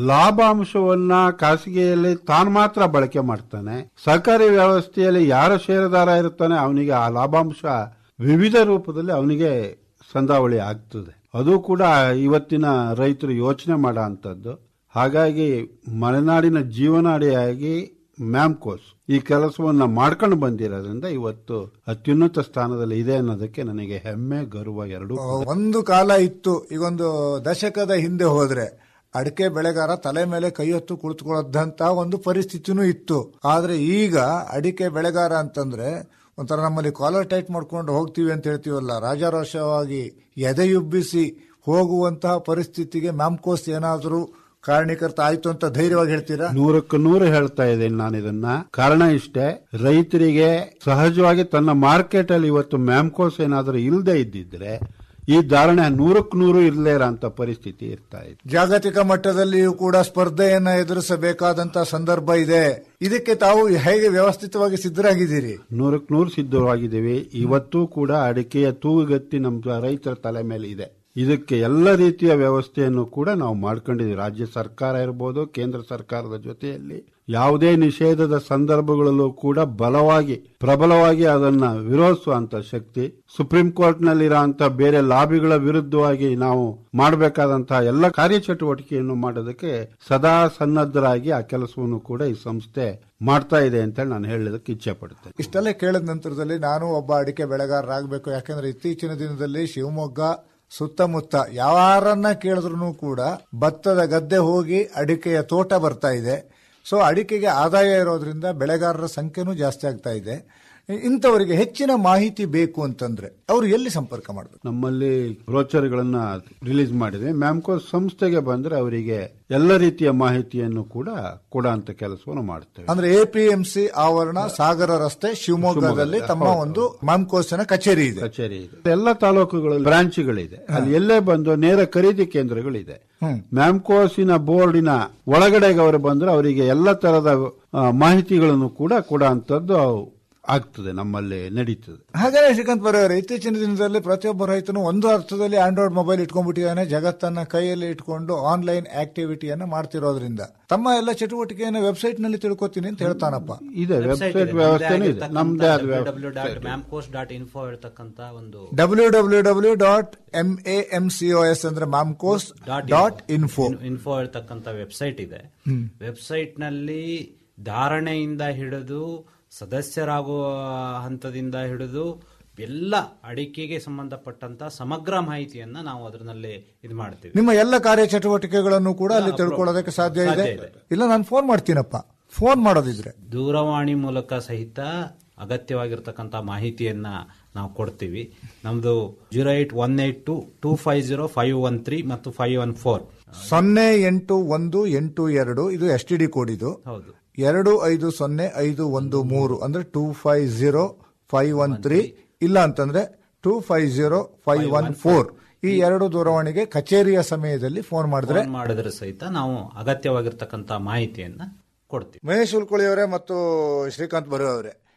ಲಾಭಾಂಶವನ್ನ ಖಾಸಗಿಯಲ್ಲಿ ತಾನು ಮಾತ್ರ ಬಳಕೆ ಮಾಡ್ತಾನೆ ಸಹಕಾರಿ ವ್ಯವಸ್ಥೆಯಲ್ಲಿ ಯಾರ ಷೇರುದಾರ ಇರ್ತಾನೆ ಅವನಿಗೆ ಆ ಲಾಭಾಂಶ ವಿವಿಧ ರೂಪದಲ್ಲಿ ಅವನಿಗೆ ಸಂದಾವಳಿ ಆಗ್ತದೆ ಅದು ಕೂಡ ಇವತ್ತಿನ ರೈತರು ಯೋಚನೆ ಮಾಡೋ ಅಂಥದ್ದು ಹಾಗಾಗಿ ಮಲೆನಾಡಿನ ಜೀವನಾಡಿಯಾಗಿ ಮ್ಯಾಮ್ಕೋಸ್ ಈ ಕೆಲಸವನ್ನ ಮಾಡ್ಕೊಂಡು ಬಂದಿರೋದ್ರಿಂದ ಇವತ್ತು ಅತ್ಯುನ್ನತ ಸ್ಥಾನದಲ್ಲಿ ಇದೆ ಅನ್ನೋದಕ್ಕೆ ನನಗೆ ಹೆಮ್ಮೆ ಗರ್ವ ಎರಡೂ ಕೂಡ. ಒಂದು ಕಾಲ ಇತ್ತು ಈಗೊಂದು ದಶಕದ ಹಿಂದೆ ಹೋದ್ರೆ ಅಡಿಕೆ ಬೆಳೆಗಾರ ತಲೆ ಮೇಲೆ ಕೈ ಹೊತ್ತು ಕುಳಿತುಕೊಳ್ಳದಂತ ಒಂದು ಪರಿಸ್ಥಿತಿನೂ ಇತ್ತು ಆದ್ರೆ ಈಗ ಅಡಿಕೆ ಬೆಳೆಗಾರ ಅಂತಂದ್ರೆ ಒಂಥರ ನಮ್ಮಲ್ಲಿ ಕಾಲರ್ ಟೈಟ್ ಮಾಡ್ಕೊಂಡು ಹೋಗ್ತೀವಿ ಅಂತ ಹೇಳ್ತೀವಲ್ಲ ರಾಜಾರೋಷವಾಗಿ ಎದೆಯುಬ್ಬಿಸಿ ಹೋಗುವಂತಹ ಪರಿಸ್ಥಿತಿಗೆ ಮ್ಯಾಮ್ಕೋಸ್ ಏನಾದರೂ ಕಾರಣೀಕರ್ತ ಆಯ್ತು ಅಂತ ಧೈರ್ಯವಾಗಿ ಹೇಳ್ತೀರಾ ನೂರಕ್ಕೆ ನೂರು ಹೇಳ್ತಾ ಇದ್ದೇನೆ ನಾನು ಇದನ್ನ ಕಾರಣ ಇಷ್ಟೇ ರೈತರಿಗೆ ಸಹಜವಾಗಿ ತನ್ನ ಮಾರ್ಕೆಟ್ ಅಲ್ಲಿ ಇವತ್ತು ಮ್ಯಾಮ್ಕೋಸ್ ಏನಾದರೂ ಇಲ್ಲದೆ ಇದ್ದಿದ್ರೆ ಈ ಧಾರಣೆ ನೂರಕ್ಕೆ ನೂರು ಇರಲೇ ಇರೋಂತ ಪರಿಸ್ಥಿತಿ ಇರ್ತಾ ಇದೆ ಜಾಗತಿಕ ಮಟ್ಟದಲ್ಲಿಯೂ ಕೂಡ ಸ್ಪರ್ಧೆಯನ್ನ ಎದುರಿಸಬೇಕಾದಂತ ಸಂದರ್ಭ ಇದೆ ಇದಕ್ಕೆ ತಾವು ಹೇಗೆ ವ್ಯವಸ್ಥಿತವಾಗಿ ಸಿದ್ಧರಾಗಿದ್ದೀರಿ ನೂರಕ್ಕೆ ನೂರು ಸಿದ್ಧವಾಗಿದ್ದೀವಿ ಇವತ್ತೂ ಕೂಡ ಅಡಿಕೆಯ ತೂಗುಗತ್ತಿ ನಮ್ಮ ರೈತರ ತಲೆ ಮೇಲೆ ಇದೆ ಇದಕ್ಕೆ ಎಲ್ಲ ರೀತಿಯ ವ್ಯವಸ್ಥೆಯನ್ನು ಕೂಡ ನಾವು ಮಾಡ್ಕೊಂಡಿದ್ದೀವಿ ರಾಜ್ಯ ಸರ್ಕಾರ ಇರ್ಬೋದು ಕೇಂದ್ರ ಸರ್ಕಾರದ ಜೊತೆಯಲ್ಲಿ ಯಾವುದೇ ನಿಷೇಧದ ಸಂದರ್ಭಗಳಲ್ಲೂ ಕೂಡ ಬಲವಾಗಿ ಪ್ರಬಲವಾಗಿ ಅದನ್ನ ವಿರೋಧಿಸುವಂತ ಶಕ್ತಿ ಸುಪ್ರೀಂ ಕೋರ್ಟ್ ನಲ್ಲಿರುವಂತಹ ಬೇರೆ ಲಾಬಿಗಳ ವಿರುದ್ಧವಾಗಿ ನಾವು ಮಾಡಬೇಕಾದಂತಹ ಎಲ್ಲ ಕಾರ್ಯಚಟುವಟಿಕೆಯನ್ನು ಮಾಡೋದಕ್ಕೆ ಸದಾ ಸನ್ನದ್ಧರಾಗಿ ಆ ಕೆಲಸವನ್ನು ಕೂಡ ಈ ಸಂಸ್ಥೆ ಮಾಡ್ತಾ ಇದೆ ಅಂತ ನಾನು ಹೇಳೋದಕ್ಕೆ ಇಚ್ಛೆ ಪಡ್ತೇನೆ ಇಷ್ಟೆಲ್ಲ ಕೇಳಿದ ನಂತರದಲ್ಲಿ ನಾನು ಒಬ್ಬ ಅಡಿಕೆ ಬೆಳೆಗಾರರಾಗಬೇಕು ಯಾಕಂದ್ರೆ ಇತ್ತೀಚಿನ ದಿನದಲ್ಲಿ ಶಿವಮೊಗ್ಗ ಸುತ್ತಮುತ್ತ ಯಾರನ್ನ ಕೇಳಿದ್ರು ಕೂಡ ಭತ್ತದ ಗದ್ದೆ ಹೋಗಿ ಅಡಿಕೆಯ ತೋಟ ಬರ್ತಾ ಇದೆ ಸೊ ಅಡಿಕೆಗೆ ಆದಾಯ ಇರೋದ್ರಿಂದ ಬೆಳೆಗಾರರ ಸಂಖ್ಯೆನೂ ಜಾಸ್ತಿ ಆಗ್ತಾ ಇದೆ ಇಂಥವರಿಗೆ ಹೆಚ್ಚಿನ ಮಾಹಿತಿ ಬೇಕು ಅಂತಂದ್ರೆ ಅವರು ಎಲ್ಲಿ ಸಂಪರ್ಕ ಮಾಡಬೇಕು ನಮ್ಮಲ್ಲಿ ಬ್ರೋಚರ್ಗಳನ್ನ ರಿಲೀಸ್ ಮಾಡಿದೆ ಮ್ಯಾಮ್ಕೋ ಸಂಸ್ಥೆಗೆ ಬಂದ್ರೆ ಅವರಿಗೆ ಎಲ್ಲ ರೀತಿಯ ಮಾಹಿತಿಯನ್ನು ಕೂಡ ಕೊಡುವಂತ ಕೆಲಸವನ್ನು ಮಾಡ್ತೇವೆ ಅಂದ್ರೆ ಎಪಿಎಂಸಿ ಆವರಣ ಸಾಗರ ರಸ್ತೆ ಶಿವಮೊಗ್ಗದಲ್ಲಿ ತಮ್ಮ ಒಂದು ಮಾಮ್ಕೋಸ್ನ ಕಚೇರಿ ಇದೆ ಕಚೇರಿ ಇದೆ ಎಲ್ಲ ತಾಲೂಕುಗಳಲ್ಲಿ ಬ್ರಾಂಚ್ಗಳಿದೆ ಅಲ್ಲಿ ಎಲ್ಲೇ ಬಂದು ನೇರ ಖರೀದಿ ಕೇಂದ್ರಗಳಿದೆ ಮ್ಯಾಮ್ಕೋಸಿನ ಬೋರ್ಡಿನ ಒಳಗಡೆಗೆ ಅವರು ಬಂದ್ರೆ ಅವರಿಗೆ ಎಲ್ಲ ತರದ ಆ, ಮಾಹಿತಿಗಳನ್ನು ಕೂಡ ಕೊಡುವಂತದ್ದು ಆಗ್ತದೆ ನಮ್ಮಲ್ಲಿ ನಡೀತದೆ ಹಾಗಾದ್ರೆ ಶ್ರೀಕಾಂತ್ ಬರೇ ಅವರೇ ಇತ್ತೀಚಿನ ದಿನದಲ್ಲಿ ಪ್ರತಿಯೊಬ್ಬ ರೈತನು ಒಂದು ಅರ್ಥದಲ್ಲಿ ಆಂಡ್ರಾಯ್ಡ್ ಮೊಬೈಲ್ ಇಟ್ಕೊಂಡ್ಬಿಟ್ಟಿದ್ದಾನೆ ಜಗತ್ತನ್ನ ಕೈಯಲ್ಲಿ ಇಟ್ಕೊಂಡು ಆನ್ಲೈನ್ ಆಕ್ಟಿವಿಟಿಯನ್ನ ಮಾಡ್ತಿರೋದ್ರಿಂದ ತಮ್ಮ ಎಲ್ಲ ಚಟುವಟಿಕೆಯನ್ನು ವೆಬ್ಸೈಟ್ ನಲ್ಲಿ ತಿಳ್ಕೊತೀನಿ ಅಂತ ಹೇಳ್ತಾನಪ್ಪ ಇದೆ ವೆಬ್ಸೈಟ್ ವ್ಯವಸ್ಥೆನೂ ಇದೆ ನಮ್ದೇ ಆದ W dot Mamcos dot info ಹೇಳ್ತಕ್ಕಂತ ಒಂದು W W W dot M A M C O S ಅಂದ್ರೆ ಮಾಮ್ಕೋಸ್ ಡಾಟ್ ಇನ್ಫೋ ಇನ್ಫೋ ಹೇಳ್ತಕ್ಕಂತ ವೆಬ್ಸೈಟ್ ಇದೆ ವೆಬ್ಸೈಟ್ ನಲ್ಲಿ ಧಾರಣೆಯಿಂದ ಹಿಡಿದು ಸದಸ್ಯರಾಗುವ ಹಂತದಿಂದ ಹಿಡಿದು ಎಲ್ಲ ಅಡಿಕೆಗೆ ಸಂಬಂಧಪಟ್ಟಂತ ಸಮಗ್ರ ಮಾಹಿತಿಯನ್ನ ನಾವು ಅದರಲ್ಲಿ ಇದು ಮಾಡ್ತೀವಿ ನಿಮ್ಮ ಎಲ್ಲ ಕಾರ್ಯ ಚಟುವಟಿಕೆಗಳನ್ನು ಕೂಡ ಅಲ್ಲಿ ತಿಳ್ಕೊಳ್ಳೋದಕ್ಕೆ ಸಾಧ್ಯ ಇದೆ ಸಾಧ್ಯ ಇದೆ. ಇಲ್ಲ ನಾನು ಫೋನ್ ಮಾಡ್ತೀನಪ್ಪ ಫೋನ್ ಮಾಡೋದಿದ್ರೆ ದೂರವಾಣಿ ಮೂಲಕ ಸಹಿತ ಅಗತ್ಯವಾಗಿರ್ತಕ್ಕಂಥ ಮಾಹಿತಿಯನ್ನ ನಾವು ಕೊಡ್ತೀವಿ ನಮ್ದು zero eight one eight two two five zero five one three ಮತ್ತು ಫೈವ್ ಒನ್ ಫೋರ್ ಸೊನ್ನೆ ಎಂಟು ಒಂದು ಎಂಟು ಎರಡು ಇದು ಎಸ್ ಟಿ ಡಿ ಕೋಡ್ ಇದು ಹೌದು ಎರಡು ಐದು ಸೊನ್ನೆ ಐದು ಒಂದು ಮೂರು ಅಂದ್ರೆ two five zero five one three ಇಲ್ಲ ಅಂತಂದ್ರೆ two five zero five one four ಈ ಎರಡು ದೂರವಾಣಿಗೆ ಕಚೇರಿಯ ಸಮಯದಲ್ಲಿ ಫೋನ್ ಮಾಡಿದ್ರೆ ಫೋನ್ ಮಾಡಿದ್ರೆ ಸಹಿತ ನಾವು ಅಗತ್ಯವಾಗಿರ್ತಕ್ಕಂಥ ಮಾಹಿತಿಯನ್ನ ಕೊಡ್ತೀವಿ ಮಹೇಶ್ ಉಲ್ಕುಳಿ ಅವರೇ ಮತ್ತು ಶ್ರೀಕಾಂತ್ ಬರು ಅವರೇ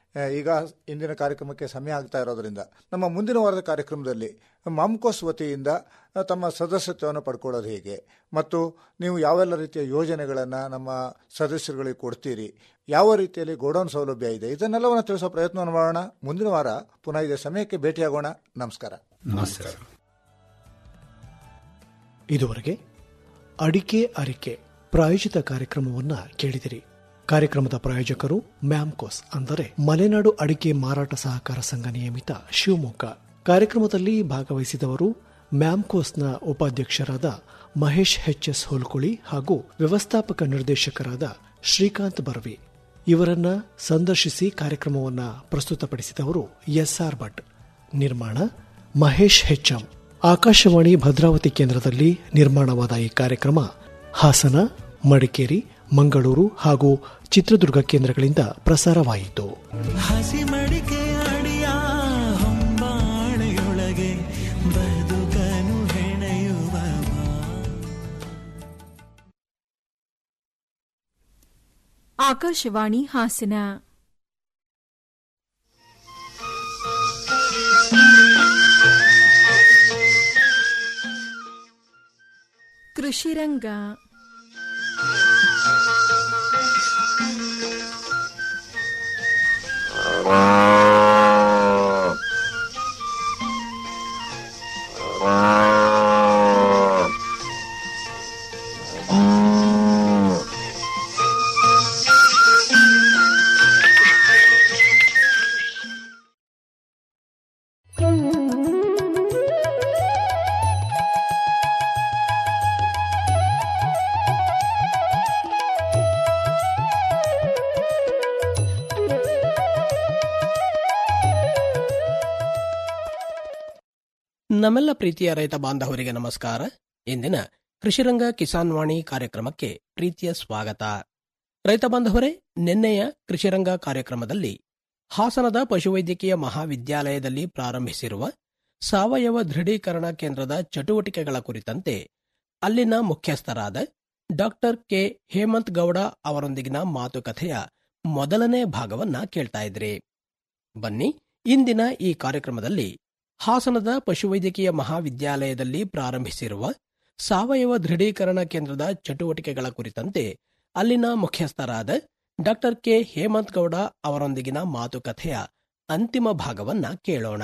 ಆ, ಈಗ ಇಂದಿನ ಕಾರ್ಯಕ್ರಮಕ್ಕೆ ಸಮಯ ಆಗ್ತಾ ಇರೋದ್ರಿಂದ ನಮ್ಮ ಮುಂದಿನ ವಾರದ ಕಾರ್ಯಕ್ರಮದಲ್ಲಿ ಮಾಮ್ಕೋಸ್ ವತಿಯಿಂದ ಆ, ತಮ್ಮ ಸದಸ್ಯತ್ವವನ್ನು ಪಡ್ಕೊಳ್ಳೋದು ಹೇಗೆ ಮತ್ತು ನೀವು ಯಾವೆಲ್ಲ ರೀತಿಯ ಯೋಜನೆಗಳನ್ನು ನಮ್ಮ ಸದಸ್ಯರುಗಳಿಗೆ ಕೊಡ್ತೀರಿ ಯಾವ ರೀತಿಯಲ್ಲಿ ಗೋಡೌನ್ ಸೌಲಭ್ಯ ಇದೆ ಇದನ್ನೆಲ್ಲವನ್ನು ತಿಳಿಸೋ ಪ್ರಯತ್ನವನ್ನು ಮಾಡೋಣ ಮುಂದಿನ ವಾರ ಪುನಃ ಇದೇ ಸಮಯಕ್ಕೆ ಭೇಟಿಯಾಗೋಣ ನಮಸ್ಕಾರ ನಮಸ್ಕಾರ ಇದುವರೆಗೆ ಅಡಿಕೆ ಅರಿಕೆ ಪ್ರಾಯೋಜಿತ ಕಾರ್ಯಕ್ರಮವನ್ನ ಕೇಳಿದಿರಿ ಕಾರ್ಯಕ್ರಮದ ಪ್ರಾಯೋಜಕರು ಮ್ಯಾಮ್ಕೋಸ್ ಅಂದರೆ ಮಲೆನಾಡು ಅಡಿಕೆ ಮಾರಾಟ ಸಹಕಾರ ಸಂಘ ನಿಯಮಿತ ಶಿವಮೊಗ್ಗ ಕಾರ್ಯಕ್ರಮದಲ್ಲಿ ಭಾಗವಹಿಸಿದವರು ಮ್ಯಾಮ್ಕೋಸ್ನ ಉಪಾಧ್ಯಕ್ಷರಾದ ಮಹೇಶ್ ಎಚ್ ಎಸ್ ಹೋಲ್ಕುಳಿ ಹಾಗೂ ವ್ಯವಸ್ಥಾಪಕ ನಿರ್ದೇಶಕರಾದ ಶ್ರೀಕಾಂತ್ ಬರ್ವಿ ಇವರನ್ನ ಸಂದರ್ಶಿಸಿ ಕಾರ್ಯಕ್ರಮವನ್ನ ಪ್ರಸ್ತುತಪಡಿಸಿದವರು ಎಸ್ಆರ್ ಭಟ್ ನಿರ್ಮಾಣ ಮಹೇಶ್ ಹೆಚ್ಎಂ ಆಕಾಶವಾಣಿ ಭದ್ರಾವತಿ ಕೇಂದ್ರದಲ್ಲಿ ನಿರ್ಮಾಣವಾದ ಈ ಕಾರ್ಯಕ್ರಮ ಹಾಸನ ಮಡಿಕೇರಿ ಮಂಗಳೂರು ಹಾಗೂ ಚಿತ್ರದುರ್ಗ ಕೇಂದ್ರಗಳಿಂದ ಪ್ರಸಾರವಾಯಿತು ಹಸಿ ಮಡಿಕೆ ಅಡಿಯ ಹೊಂಬಾಳೆಯೊಳಗೆ ಬದುಕನು ಹೆಣೆಯುವ ಬಾ. ಆಕಾಶವಾಣಿ ಹಾಸನ ಕೃಷಿರಂಗ ನಮ್ಮೆಲ್ಲ ಪ್ರೀತಿಯ ರೈತ ಬಾಂಧವರಿಗೆ ನಮಸ್ಕಾರ ಇಂದಿನ ಕೃಷಿರಂಗ ಕಿಸಾನ್ ವಾಣಿ ಕಾರ್ಯಕ್ರಮಕ್ಕೆ ಪ್ರೀತಿಯ ಸ್ವಾಗತ ರೈತ ಬಾಂಧವರೇ ನಿನ್ನೆಯ ಕೃಷಿರಂಗ ಕಾರ್ಯಕ್ರಮದಲ್ಲಿ ಹಾಸನದ ಪಶುವೈದ್ಯಕೀಯ ಮಹಾವಿದ್ಯಾಲಯದಲ್ಲಿ ಪ್ರಾರಂಭಿಸಿರುವ ಸಾವಯವ ದೃಢೀಕರಣ ಕೇಂದ್ರದ ಚಟುವಟಿಕೆಗಳ ಕುರಿತಂತೆ ಅಲ್ಲಿನ ಮುಖ್ಯಸ್ಥರಾದ ಡಾಕ್ಟರ್ ಕೆ ಹೇಮಂತ್ ಗೌಡ ಅವರೊಂದಿಗಿನ ಮಾತುಕತೆಯ ಮೊದಲನೇ ಭಾಗವನ್ನ ಕೇಳ್ತಾ ಇದ್ರಿ ಬನ್ನಿ ಇಂದಿನ ಈ ಕಾರ್ಯಕ್ರಮದಲ್ಲಿ ಹಾಸನದ ಪಶುವೈದ್ಯಕೀಯ ಮಹಾವಿದ್ಯಾಲಯದಲ್ಲಿ ಪ್ರಾರಂಭಿಸಿರುವ ಸಾವಯವ ದೃಢೀಕರಣ ಕೇಂದ್ರದ ಚಟುವಟಿಕೆಗಳ ಕುರಿತಂತೆ ಅಲ್ಲಿನ ಮುಖ್ಯಸ್ಥರಾದ ಡಾಕ್ಟರ್ ಕೆ ಹೇಮಂತ್ ಗೌಡ ಅವರೊಂದಿಗಿನ ಮಾತುಕತೆಯ ಅಂತಿಮ ಭಾಗವನ್ನ ಕೇಳೋಣ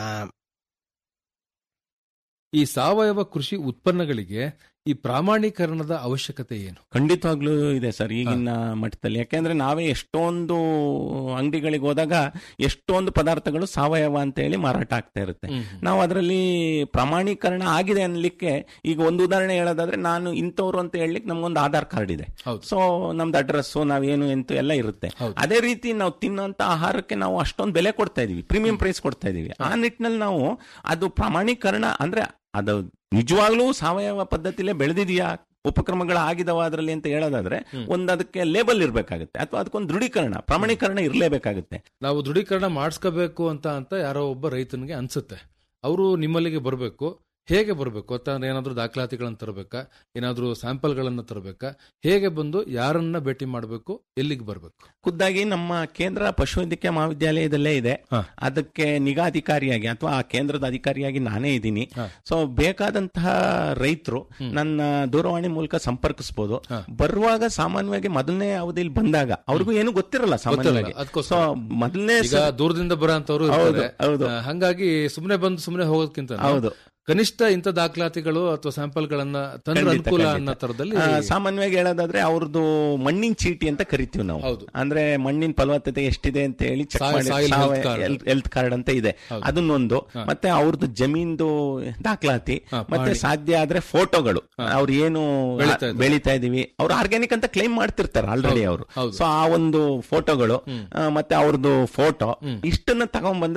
ಈ ಸಾವಯವ ಕೃಷಿ ಉತ್ಪನ್ನಗಳಿಗೆ ಈ ಪ್ರಾಮಾಣೀಕರಣದ ಅವಶ್ಯಕತೆ ಏನು ಖಂಡಿತವಾಗ್ಲೂ ಇದೆ ಸರ್ ಈಗಿನ ಮಟ್ಟದಲ್ಲಿ ಯಾಕೆಂದ್ರೆ ನಾವೇ ಎಷ್ಟೊಂದು ಅಂಗಡಿಗಳಿಗೆ ಹೋದಾಗ ಎಷ್ಟೊಂದು ಪದಾರ್ಥಗಳು ಸಾವಯವ ಅಂತ ಹೇಳಿ ಮಾರಾಟ ಆಗ್ತಾ ಇರುತ್ತೆ ನಾವು ಅದರಲ್ಲಿ ಪ್ರಮಾಣೀಕರಣ ಆಗಿದೆ ಅನ್ಲಿಕ್ಕೆ ಈಗ ಒಂದು ಉದಾಹರಣೆ ಹೇಳೋದಾದ್ರೆ ನಾನು ಇಂಥವ್ರು ಅಂತ ಹೇಳಲಿಕ್ಕೆ ನಮ್ಗೊಂದು ಆಧಾರ್ ಕಾರ್ಡ್ ಇದೆ ಹೌದು. ಸೊ ನಮ್ದು ಅಡ್ರೆಸ್ ನಾವೇನು ಎಂತು ಎಲ್ಲ ಇರುತ್ತೆ ಹೌದು. ಅದೇ ರೀತಿ ನಾವು ತಿನ್ನೋಂತ ಆಹಾರಕ್ಕೆ ನಾವು ಅಷ್ಟೊಂದು ಬೆಲೆ ಕೊಡ್ತಾ ಇದೀವಿ ಪ್ರೀಮಿಯಂ ಪ್ರೈಸ್ ಕೊಡ್ತಾ ಇದೀವಿ ಆ ನಿಟ್ಟಿನಲ್ಲಿ ನಾವು ಅದು ಪ್ರಮಾಣೀಕರಣ ಅಂದ್ರೆ ಅದು ನಿಜವಾಗ್ಲೂ ಸಾವಯವ ಪದ್ಧತಿಲೇ ಬೆಳೆದಿದೆಯಾ ಉಪಕ್ರಮಗಳ ಆಗಿದಾವ ಅದರಲ್ಲಿ ಅಂತ ಹೇಳೋದಾದ್ರೆ ಒಂದು ಅದಕ್ಕೆ ಲೇಬಲ್ ಇರ್ಬೇಕಾಗುತ್ತೆ ಅಥವಾ ಅದಕ್ಕೊಂದು ದೃಢೀಕರಣ ಪ್ರಮಾಣೀಕರಣ ಇರಲೇಬೇಕಾಗುತ್ತೆ ನಾವು ದೃಢೀಕರಣ ಮಾಡಿಸ್ಕೋಬೇಕು ಅಂತ ಅಂತ ಯಾರೋ ಒಬ್ಬ ರೈತನಿಗೆ ಅನ್ಸುತ್ತೆ ಅವರು ನಿಮ್ಮಲ್ಲಿಗೆ ಬರಬೇಕು ಹೇಗೆ ಬರಬೇಕು ಅಂತ ಅಂದ್ರೆ ಏನಾದ್ರೂ ದಾಖಲಾತಿಗಳನ್ನು ತರಬೇಕಾ ಏನಾದ್ರೂ ಸ್ಯಾಂಪಲ್ಗಳನ್ನು ತರಬೇಕಾ ಹೇಗೆ ಬಂದು ಯಾರನ್ನ ಭೇಟಿ ಮಾಡಬೇಕು ಎಲ್ಲಿಗೆ ಬರಬೇಕು ಖುದ್ದಾಗಿ ನಮ್ಮ ಕೇಂದ್ರ ಪಶುವೈದ್ಯಕೀಯ ಮಹಾವಿದ್ಯಾಲಯದಲ್ಲೇ ಇದೆ ಹಾ. ಅದಕ್ಕೆ ನಿಗಾ ಅಧಿಕಾರಿಯಾಗಿ ಅಥವಾ ಆ ಕೇಂದ್ರದ ಅಧಿಕಾರಿಯಾಗಿ ನಾನೇ ಇದ್ದೀನಿ ಹಾ. ಸೊ ಬೇಕಾದಂತಹ ರೈತರು ನನ್ನ ದೂರವಾಣಿ ಮೂಲಕ ಸಂಪರ್ಕಿಸಬಹುದು ಹಾ. ಬರುವಾಗ ಸಾಮಾನ್ಯವಾಗಿ ಮೊದಲನೇ ಅವಧಿಯಲ್ಲಿ ಬಂದಾಗ ಅವ್ರಿಗೂ ಏನು ಗೊತ್ತಿರಲ್ಲ ಸಾಮಾನ್ಯವಾಗಿ ಗೊತ್ತಿರಲ್ಲ, ಅದ್ಕೋಸ್ಕರ. ಸೊ ಮೊದಲನೇ ಈಗ ದೂರದಿಂದ ಬರೋಂತವ್ರು ಹೌದು, ಇರ್ತಾರೆ ಹೌದು. ಆ, ಹಂಗಾಗಿ ಸುಮ್ಮನೆ ಬಂದು ಸುಮ್ಮನೆ ಹೋಗೋದಕ್ಕಿಂತ ಹೌದು. ಕನಿಷ್ಠ ಇಂಥ ದಾಖಲಾತಿಗಳು ಅಥವಾ ಸ್ಯಾಂಪಲ್ಗಳನ್ನ ತಂದ್ರೆ ಖಂಡಿತ, ಅನುಕೂಲ ಖಂಡಿತ. ಅನ್ನೋ ತರದಲ್ಲಿ ಆ, ಸಾಮಾನ್ಯವಾಗಿ ಹೇಳೋದಾದ್ರೆ ಅವ್ರದ್ದು ಮಣ್ಣಿನ ಚೀಟಿ ಅಂತ ಕರಿತೀವಿ ನಾವು ಹೌದು. ಅಂದ್ರೆ ಮಣ್ಣಿನ ಫಲವತ್ತತೆ ಎಷ್ಟಿದೆ ಅಂತ ಹೇಳಿ ಚೆಕ್ ಸಾಯ- ಮಾಡಿ soil health card. Health card ಅಂತ ಇದೆ ಹೌದು. ಅದನ್ನೊಂದು ಹಾ. ಮತ್ತೆ ಅವ್ರದ್ದು ಜಮೀನ್ದು ದಾಖಲಾತಿ ಹಾ, ಮತ್ತೆ ಪಹಣಿ. ಸಾಧ್ಯ ಆದ್ರೆ ಫೋಟೋಗಳು ಹಾ. ಅವ್ರು ಏನು ಬೆಳೀತಾ ಇದ್ದಾರೆ. ಬೆಳೀತಾ ಇದೀವಿ ಅವ್ರು ಆರ್ಗ್ಯಾನಿಕ್ ಅಂತ ಕ್ಲೈಮ್ ಮಾಡ್ತಿರ್ತಾರೆ ಆಲ್ರೆಡಿ ಹೌದು, ಅವರು ಹೌದು. ಸೊ ಆ ಒಂದು ಫೋಟೋಗಳು ಆ, ಮತ್ತೆ ಅವ್ರದ್ದು ಫೋಟೋ ಇಷ್ಟನ್ನ ತಗೊಂಡ್ಬಂದ್ರೆ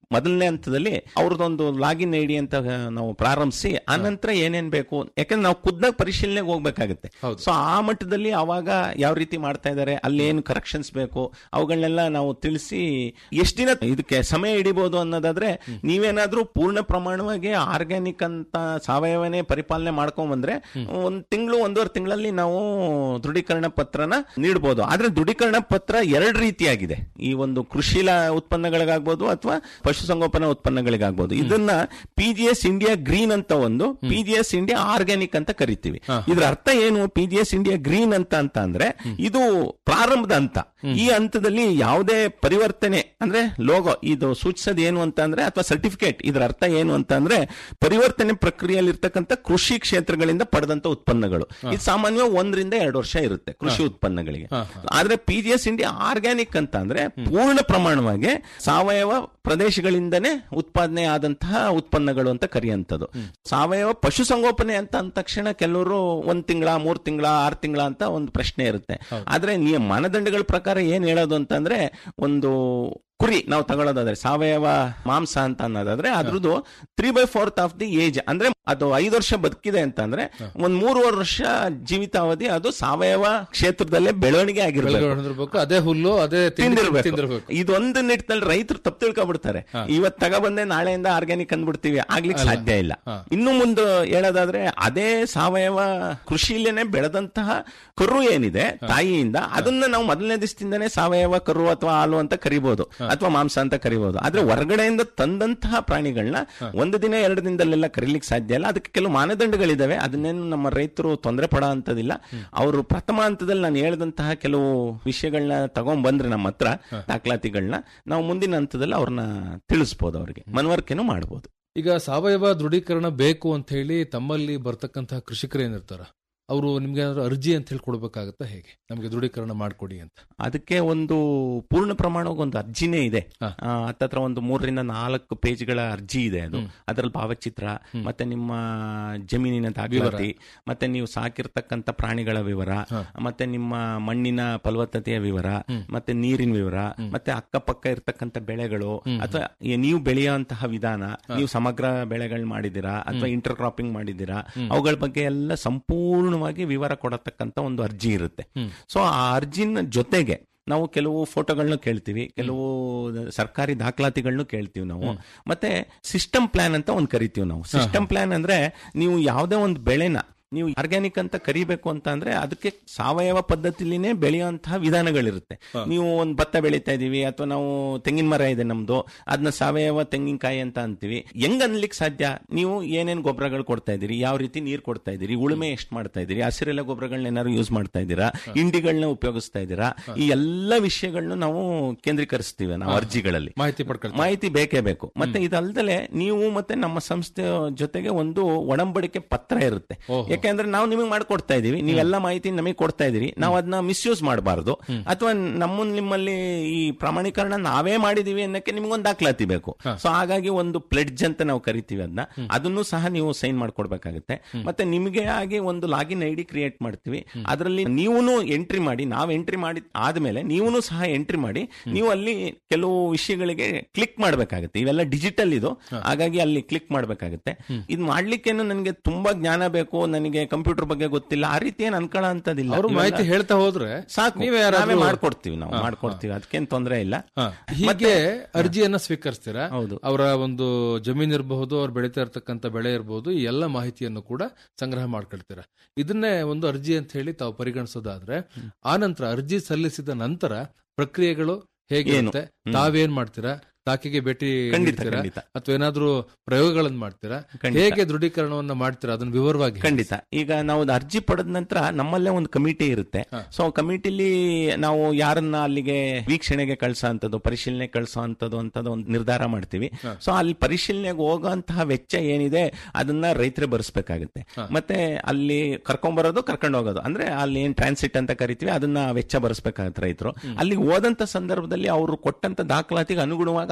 ಮೊದಲನೇ ಹಂತದಲ್ಲಿ ಅವ್ರದ್ದೊಂದು ಲಾಗಿನ್ ಐಡಿ ಅಂತ ನಾವು ಪ್ರಾರಂಭಿಸಿ ಆನಂತರ ಏನೇನ್ ಬೇಕು ಯಾಕಂದ್ರೆ ನಾವು ಖುದ್ದಾಗಿ ಪರಿಶೀಲನೆಗೆ ಹೋಗ್ಬೇಕಾಗುತ್ತೆ ಸೊ ಆ ಮಟ್ಟದಲ್ಲಿ ಅವಾಗ ಯಾವ ರೀತಿ ಮಾಡ್ತಾ ಇದ್ದಾರೆ ಅಲ್ಲಿ ಏನು ಕರೆಕ್ಷನ್ಸ್ ಬೇಕು ಅವುಗಳನ್ನೆಲ್ಲ ನಾವು ತಿಳಿಸಿ ಎಷ್ಟು ದಿನ ಇದಕ್ಕೆ ಸಮಯ ಹಿಡಿಬಹುದು ಅನ್ನೋದಾದ್ರೆ ನೀವೇನಾದ್ರೂ ಪೂರ್ಣ ಪ್ರಮಾಣವಾಗಿ ಆರ್ಗ್ಯಾನಿಕ್ ಅಂತ ಸಾವಯವನೇ ಪರಿಪಾಲನೆ ಮಾಡ್ಕೊಂಡ್ ಬಂದ್ರೆ ಒಂದ್ ತಿಂಗಳು ಒಂದೂವರೆ ತಿಂಗಳಲ್ಲಿ ನಾವು ದೃಢೀಕರಣ ಪತ್ರನ ನೀಡಬಹುದು ಆದ್ರೆ ದೃಢೀಕರಣ ಪತ್ರ ಎರಡು ರೀತಿಯಾಗಿದೆ ಈ ಒಂದು ಕೃಷಿ ಲ- ಉತ್ಪನ್ನಗಳಿಗಾಗ್ಬೋದು ಅಥವಾ ಪಶುಸಂಗೋಪನಾ ಉತ್ಪನ್ನಗಳಿಗಾಗ್ಬೋದು ಇದನ್ನ P G S India green ಅಂತ ಒಂದು P G S India organic ಅಂತ ಕರಿತೀವಿ ಇದ್ರ ಅರ್ಥ ಏನು P G S India green ಅಂತ ಅಂತ ಅಂದ್ರೆ ಇದು ಪ್ರಾರಂಭದ ಹಂತ ಈ ಹಂತದಲ್ಲಿ ಯಾವುದೇ ಪರಿವರ್ತನೆ ಅಂದ್ರೆ ಲೋಗೋ ಇದು ಸೂಚಿಸೋದು ಏನು ಅಂತ ಅಂದ್ರೆ ಅಥವಾ ಸರ್ಟಿಫಿಕೇಟ್ ಇದರ ಅರ್ಥ ಏನು ಅಂತ ಅಂದ್ರೆ ಪರಿವರ್ತನೆ ಪ್ರಕ್ರಿಯೆಯಲ್ಲಿ ಇರ್ತಕ್ಕಂಥ ಕೃಷಿ ಕ್ಷೇತ್ರಗಳಿಂದ ಪಡೆದಂತ ಉತ್ಪನ್ನಗಳು ಇದು ಸಾಮಾನ್ಯವಾಗಿ ಒಂದರಿಂದ ಎರಡು ವರ್ಷ ಇರುತ್ತೆ ಕೃಷಿ ಉತ್ಪನ್ನಗಳಿಗೆ ಆದ್ರೆ P G S India organic ಅಂತ ಅಂದ್ರೆ ಪೂರ್ಣ ಪ್ರಮಾಣವಾಗಿ ಸಾವಯವ ಪ್ರದೇಶಗಳಿಂದನೇ ಉತ್ಪಾದನೆ ಆದಂತಹ ಉತ್ಪನ್ನಗಳು ಅಂತ ಕರೆಯುವಂಥದ್ದು ಸಾವಯವ ಪಶುಸಂಗೋಪನೆ ಅಂತ ಅಂದ ತಕ್ಷಣ ಕೆಲವರು ಒಂದ್ ತಿಂಗಳ ಮೂರ್ ತಿಂಗಳ ಆರು ತಿಂಗಳ ಅಂತ ಒಂದು ಪ್ರಶ್ನೆ ಇರುತ್ತೆ ಆದ್ರೆ ನಿಯ ಮಾನದಂಡಗಳ ಪ್ರಕಾರ ಏನ್ ಹೇಳೋದು ಅಂತಂದ್ರೆ ಒಂದು ಕುರಿ ನಾವು ತಗೊಳ್ಳೋದಾದ್ರೆ ಸಾವಯವ ಮಾಂಸ ಅಂತ ಅನ್ನೋದಾದ್ರೆ ಅದ್ರದ್ದು three by fourth of the age ಅಂದ್ರೆ ಅದು ಐದು ವರ್ಷ ಬದುಕಿದೆ ಅಂತಂದ್ರೆ ಒಂದ್ ಮೂರುವರೆ ವರ್ಷ ಜೀವಿತಾವಧಿ ಅದು ಸಾವಯವ ಕ್ಷೇತ್ರದಲ್ಲೇ ಬೆಳವಣಿಗೆ ಆಗಿರ್ಬೇಕು ಬೆಳಗ್ಗೆ ಅದೇ ಹುಲ್ಲು ಅದೇ ತಿಂಡಿ ತಿಂದಿರ್ಬೇಕು ತಿಂದಿರ್ಬೇಕು ಇದೊಂದು ನಿಟ್ಟಿನಲ್ಲಿ ರೈತರು ತಪ್ಪು ತಿಳ್ಕೊಬಿಡ್ತಾರೆ ಇವತ್ ತಗೊಬಂದೆ ನಾಳೆಯಿಂದ ಆರ್ಗ್ಯಾನಿಕ್ ಅಂದ್ಬಿಡ್ತೀವಿ ಆಗ್ಲಿಕ್ಕೆ ಸಾಧ್ಯ ಇಲ್ಲ ಇನ್ನು ಮುಂದೆ ಹೇಳೋದಾದ್ರೆ ಅದೇ ಸಾವಯವ ಕೃಷಿಲೇನೆ ಬೆಳೆದಂತಹ ಕರು ಏನಿದೆ ತಾಯಿಯಿಂದ ಅದನ್ನ ನಾವು ಮೊದಲನೇ ದಿವಸದಿಂದನೇ ಸಾವಯವ ಕರು ಅಥವಾ ಹಾಲು ಅಂತ ಕರಿಬಹುದು ಅಥವಾ ಮಾಂಸ ಅಂತ ಕರಿಬಹುದು ಆದ್ರೆ ಹೊರಗಡೆಯಿಂದ ತಂದಂತಹ ಪ್ರಾಣಿಗಳನ್ನ ಒಂದು ದಿನ ಎರಡು ದಿನದಲ್ಲೆಲ್ಲ ಕರೀಲಿಕ್ಕೆ ಸಾಧ್ಯ ಇಲ್ಲ ಅದಕ್ಕೆ ಕೆಲವು ಮಾನದಂಡಗಳಿದಾವೆ ಅದನ್ನೇನು ನಮ್ಮ ರೈತರು ತೊಂದರೆ ಪಡೋ ಅಂತದಿಲ್ಲ ಅವರು ಪ್ರಥಮ ಹಂತದಲ್ಲಿ ನಾನು ಹೇಳಿದಂತಹ ಕೆಲವು ವಿಷಯಗಳನ್ನ ತಗೊಂಡ್ ಬಂದ್ರೆ ನಮ್ಮ ಹತ್ರ ದಾಖಲಾತಿಗಳನ್ನ ನಾವು ಮುಂದಿನ ಹಂತದಲ್ಲಿ ಅವ್ರನ್ನ ತಿಳಿಸ್ಬೋದು ಅವರಿಗೆ ಮನವರಿಕೆನೂ ಮಾಡ್ಬೋದು ಈಗ ಸಾವಯವ ದೃಢೀಕರಣ ಬೇಕು ಅಂತ ಹೇಳಿ ತಮ್ಮಲ್ಲಿ ಬರ್ತಕ್ಕಂತಹ ಕೃಷಿಕರು ಏನಿರ್ತಾರ ಅವರು ನಿಮ್ಗೆ ಏನಾದ್ರು ಅರ್ಜಿ ಅಂತ ಹೇಳಿ ಕೊಡ್ಬೇಕಾಗತ್ತಾ ಹೇಗೆ ನಮಗೆ ದೃಢೀಕರಣ ಮಾಡ್ಕೊಡಿ ಅಂತ ಅದಕ್ಕೆ ಒಂದು ಪೂರ್ಣ ಪ್ರಮಾಣವಾಗಿ ಒಂದು ಅರ್ಜಿನೇ ಇದೆ ಆ, ಹತ್ತತ್ರ ಒಂದು ಮೂರರಿಂದ ನಾಲ್ಕು ಪೇಜ್ಗಳ ಅರ್ಜಿ ಇದೆ ಅದು ಅದರಲ್ಲಿ ಭಾವಚಿತ್ರ ಮತ್ತೆ ನಿಮ್ಮ ಜಮೀನಿನ ದಾಖಲಾತಿ ಮತ್ತೆ ನೀವು ಸಾಕಿರ್ತಕ್ಕಂಥ ಪ್ರಾಣಿಗಳ ವಿವರ ಮತ್ತೆ ನಿಮ್ಮ ಮಣ್ಣಿನ ಫಲವತ್ತತೆಯ ವಿವರ ಮತ್ತೆ ನೀರಿನ ವಿವರ ಮತ್ತೆ ಅಕ್ಕಪಕ್ಕ ಇರ್ತಕ್ಕಂಥ ಬೆಳೆಗಳು ಅಥವಾ ಈ ನೀವು ಬೆಳೆಯುವಂತಹ ವಿಧಾನ ನೀವು ಸಮಗ್ರ ಬೆಳೆಗಳು ಮಾಡಿದ್ದೀರಾ ಅಥವಾ ಇಂಟರ್ ಕ್ರಾಪಿಂಗ್ ಮಾಡಿದ್ದೀರಾ ಅವುಗಳ ಬಗ್ಗೆ ಎಲ್ಲ ಸಂಪೂರ್ಣವಾಗಿ ವಿವರ ಕೊಡತಕ್ಕಂತ ಒಂದು ಅರ್ಜಿ ಇರುತ್ತೆ ಸೊ ಆ ಅರ್ಜಿನ ಜೊತೆಗೆ ನಾವು ಕೆಲವು ಫೋಟೋಗಳನ್ನ ಕೇಳ್ತೀವಿ ಕೆಲವು ಸರ್ಕಾರಿ ದಾಖಲಾತಿಗಳನ್ನ ಕೇಳ್ತೀವಿ ನಾವು ಮತ್ತೆ ಸಿಸ್ಟಮ್ ಪ್ಲಾನ್ ಅಂತ ಒಂದು ಕರಿತೀವಿ ನಾವು ಸಿಸ್ಟಮ್ ಪ್ಲಾನ್ ಅಂದ್ರೆ ನೀವು ಯಾವುದೇ ಒಂದು ಬೆಳೆನ ನೀವು ಆರ್ಗ್ಯಾನಿಕ್ ಅಂತ ಕರಿಬೇಕು ಅಂತ ಅಂದ್ರೆ ಅದಕ್ಕೆ ಸಾವಯವ ಪದ್ಧತಿಲಿನೇ ಬೆಳೆಯುವಂತಹ ವಿಧಾನಗಳಿರುತ್ತೆ ನೀವು ಒಂದು ಭತ್ತ ಬೆಳೀತಾ ಇದೀವಿ ಅಥವಾ ನಾವು ತೆಂಗಿನ ಮರ ಇದೆ ನಮ್ದು ಅದನ್ನ ಸಾವಯವ ತೆಂಗಿನಕಾಯಿ ಅಂತ ಅಂತೀವಿ ಹೆಂಗ್ ಅನ್ಲಿಕ್ಕೆ ಸಾಧ್ಯ ನೀವು ಏನೇನ್ ಗೊಬ್ಬರಗಳು ಕೊಡ್ತಾ ಇದೀರಿ ಯಾವ ರೀತಿ ನೀರು ಕೊಡ್ತಾ ಇದೀರಿ ಉಳುಮೆ ಎಷ್ಟು ಮಾಡ್ತಾ ಇದೀರಿ ಹಸಿರೆಲೆ ಗೊಬ್ಬರಗಳನ್ನ ಏನಾದ್ರು ಯೂಸ್ ಮಾಡ್ತಾ ಇದ್ದೀರಾ ಹಿಂಡಿಗಳನ್ನ ಉಪಯೋಗಿಸ್ತಾ ಇದ್ದೀರಾ ಈ ಎಲ್ಲ ವಿಷಯಗಳನ್ನ ನಾವು ಕೇಂದ್ರೀಕರಿಸ್ತೀವಿ ನಾವು ಅರ್ಜಿಗಳಲ್ಲಿ ಮಾಹಿತಿ ಪಡ್ಕೊಳ್ತೀವಿ ಮಾಹಿತಿ ಬೇಕೇ ಬೇಕು ಮತ್ತೆ ಇದಲ್ದಲೆ ನೀವು ಮತ್ತೆ ನಮ್ಮ ಸಂಸ್ಥೆ ಜೊತೆಗೆ ಒಂದು ಒಡಂಬಡಿಕೆ ಪತ್ರ ಇರುತ್ತೆ ಯಾಕೆಂದ್ರೆ ನಾವು ನಿಮಗೆ ಮಾಡ್ಕೊಡ್ತಾ ಇದೀವಿ ನೀವೆಲ್ಲ ಮಾಹಿತಿ ನಮಗೆ ಕೊಡ್ತಾ ಇದೀರಿ ನಾವು ಅದನ್ನ ಮಿಸ್ಯೂಸ್ ಮಾಡಬಾರ್ದು ಅಥವಾ ನಮ್ಮ ನಿಮ್ಮಲ್ಲಿ ಈ ಪ್ರಮಾಣೀಕರಣ ನಾವೇ ಮಾಡಿದೀವಿ ಅನ್ನಕ್ಕೆ ನಿಮ್ಗೊಂದು ದಾಖಲಾತಿ ಬೇಕು ಸೊ ಹಾಗಾಗಿ ಒಂದು ಪ್ಲೆಡ್ಜ್ ಅಂತ ನಾವು ಕರಿತೀವಿ ಅದನ್ನ ಅದನ್ನು ಸಹ ನೀವು ಸೈನ್ ಮಾಡ್ಕೊಡ್ಬೇಕಾಗುತ್ತೆ ಮತ್ತೆ ನಿಮಗೆ ಆಗಿ ಒಂದು ಲಾಗಿನ್ ಐ ಡಿ ಕ್ರಿಯೇಟ್ ಮಾಡ್ತೀವಿ ಅದರಲ್ಲಿ ನೀವು ಎಂಟ್ರಿ ಮಾಡಿ ನಾವು ಎಂಟ್ರಿ ಮಾಡಿ ಆದ್ಮೇಲೆ ನೀವು ಸಹ ಎಂಟ್ರಿ ಮಾಡಿ ನೀವು ಅಲ್ಲಿ ಕೆಲವು ವಿಷಯಗಳಿಗೆ ಕ್ಲಿಕ್ ಮಾಡ್ಬೇಕಾಗುತ್ತೆ ಇವೆಲ್ಲ ಡಿಜಿಟಲ್ ಇದು ಹಾಗಾಗಿ ಅಲ್ಲಿ ಕ್ಲಿಕ್ ಮಾಡ್ಬೇಕಾಗುತ್ತೆ ಇದು ಮಾಡ್ಲಿಕ್ಕೇನು ನನಗೆ ತುಂಬಾ ಜ್ಞಾನ ಬೇಕು ನನಗೆ ಕಂಪ್ಯೂಟರ್ ಬಗ್ಗೆ ಗೊತ್ತಿಲ್ಲ ಆ ರೀತಿ ಏನು ಅನ್ಕೊಳ್ಳೋ ಅಂತದಿಲ್ಲ ಅವರು ಇವೆಲ್ಲ ಮಾಹಿತಿ ಹೇಳ್ತಾ ಹೋದ್ರೆ ಸಾಕು ನೀವೇ ನಾವೇ ಯಾರಾದ್ರೂ ಮಾಡ್ಕೊಡ್ತೀವಿ ನಾವು ಮಾಡ್ಕೊಡ್ತೀವಿ ಅದಕ್ಕೇನ್ ತೊಂದರೆ ಇಲ್ಲ ಹಾ. ಹೀಗೆ ಅರ್ಜಿಯನ್ನ ಸ್ವೀಕರಿಸ್ತೀರಾ ಹೌದು. ಅವರ ಒಂದು ಜಮೀನ್ ಇರಬಹುದು ಅವ್ರು ಬೆಳೀತಾ ಇರ್ತಕ್ಕಂಥ ಬೆಳೆ ಇರಬಹುದು ಈ ಎಲ್ಲ ಮಾಹಿತಿಯನ್ನು ಕೂಡ ಸಂಗ್ರಹ ಮಾಡ್ಕೊಳ್ತೀರಾ ಇದನ್ನೇ ಒಂದು ಅರ್ಜಿ ಅಂತ ಹೇಳಿ ತಾವು ಪರಿಗಣಿಸೋದಾದ್ರೆ ಆ ನಂತರ ಅರ್ಜಿ ಸಲ್ಲಿಸಿದ ನಂತರ ಪ್ರಕ್ರಿಯೆಗಳು ಹೇಗಿರುತ್ತೆ ತಾವೇನ್ ಮಾಡ್ತೀರಾ ತಾಕಿಗೆ ಭೇಟಿ ಖಂಡಿತ, ನೀಡ್ತೀರಾ ಖಂಡಿತ. ಅಥವಾ ಏನಾದ್ರೂ ಪ್ರಯೋಗಗಳನ್ನ ಮಾಡ್ತೀರಾ ಖಂಡಿತ. ಹೇಗೆ ದೃಢೀಕರಣವನ್ನ ಮಾಡ್ತೀರಾ ಅದನ್ನ ವಿವರವಾಗಿ ಹೇಳಿ. ಖಂಡಿತ ಈಗ ನಾವು ಅದು ಅರ್ಜಿ ಪಡೆದ ನಂತರ ನಮ್ಮಲ್ಲೇ ಒಂದು ಕಮಿಟಿ ಇರುತ್ತೆ ಸೊ ಕಮಿಟಿಲಿ ನಾವು ಯಾರನ್ನ ಅಲ್ಲಿಗೆ ವೀಕ್ಷಣೆಗೆ ಕಳ್ಸೋ ಅಂತದ್ದು ಪರಿಶೀಲನೆ ಕಳ್ಸೋ ಅಂತದ್ದು ಅಂತದ್ದು ಒಂದು ನಿರ್ಧಾರ ಮಾಡ್ತೀವಿ ಸೊ ಅಲ್ಲಿ ಪರಿಶೀಲನೆಗೆ ಹೋಗೋಂತಹ ವೆಚ್ಚ ಏನಿದೆ ಅದನ್ನ ರೈತರೇ ಭರಿಸ್ಬೇಕಾಗುತ್ತೆ ಮತ್ತೆ ಅಲ್ಲಿ ಕರ್ಕೊಂಬರೋದು ಕರ್ಕೊಂಡು ಹೋಗೋದು ಅಂದ್ರೆ ಅಲ್ಲಿ ಏನ್ ಟ್ರಾನ್ಸಿಟ್ ಅಂತ ಕರಿತೀವಿ ಅದನ್ನ ವೆಚ್ಚ ಭರಿಸ್ಬೇಕಾಗುತ್ತೆ ರೈತರು ಅಲ್ಲಿ ಹೋದಂತ ಸಂದರ್ಭದಲ್ಲಿ ಅವರು ಕೊಟ್ಟಂತ ದಾಖಲಾತಿಗೆ ಅನುಗುಣವಾಗಿ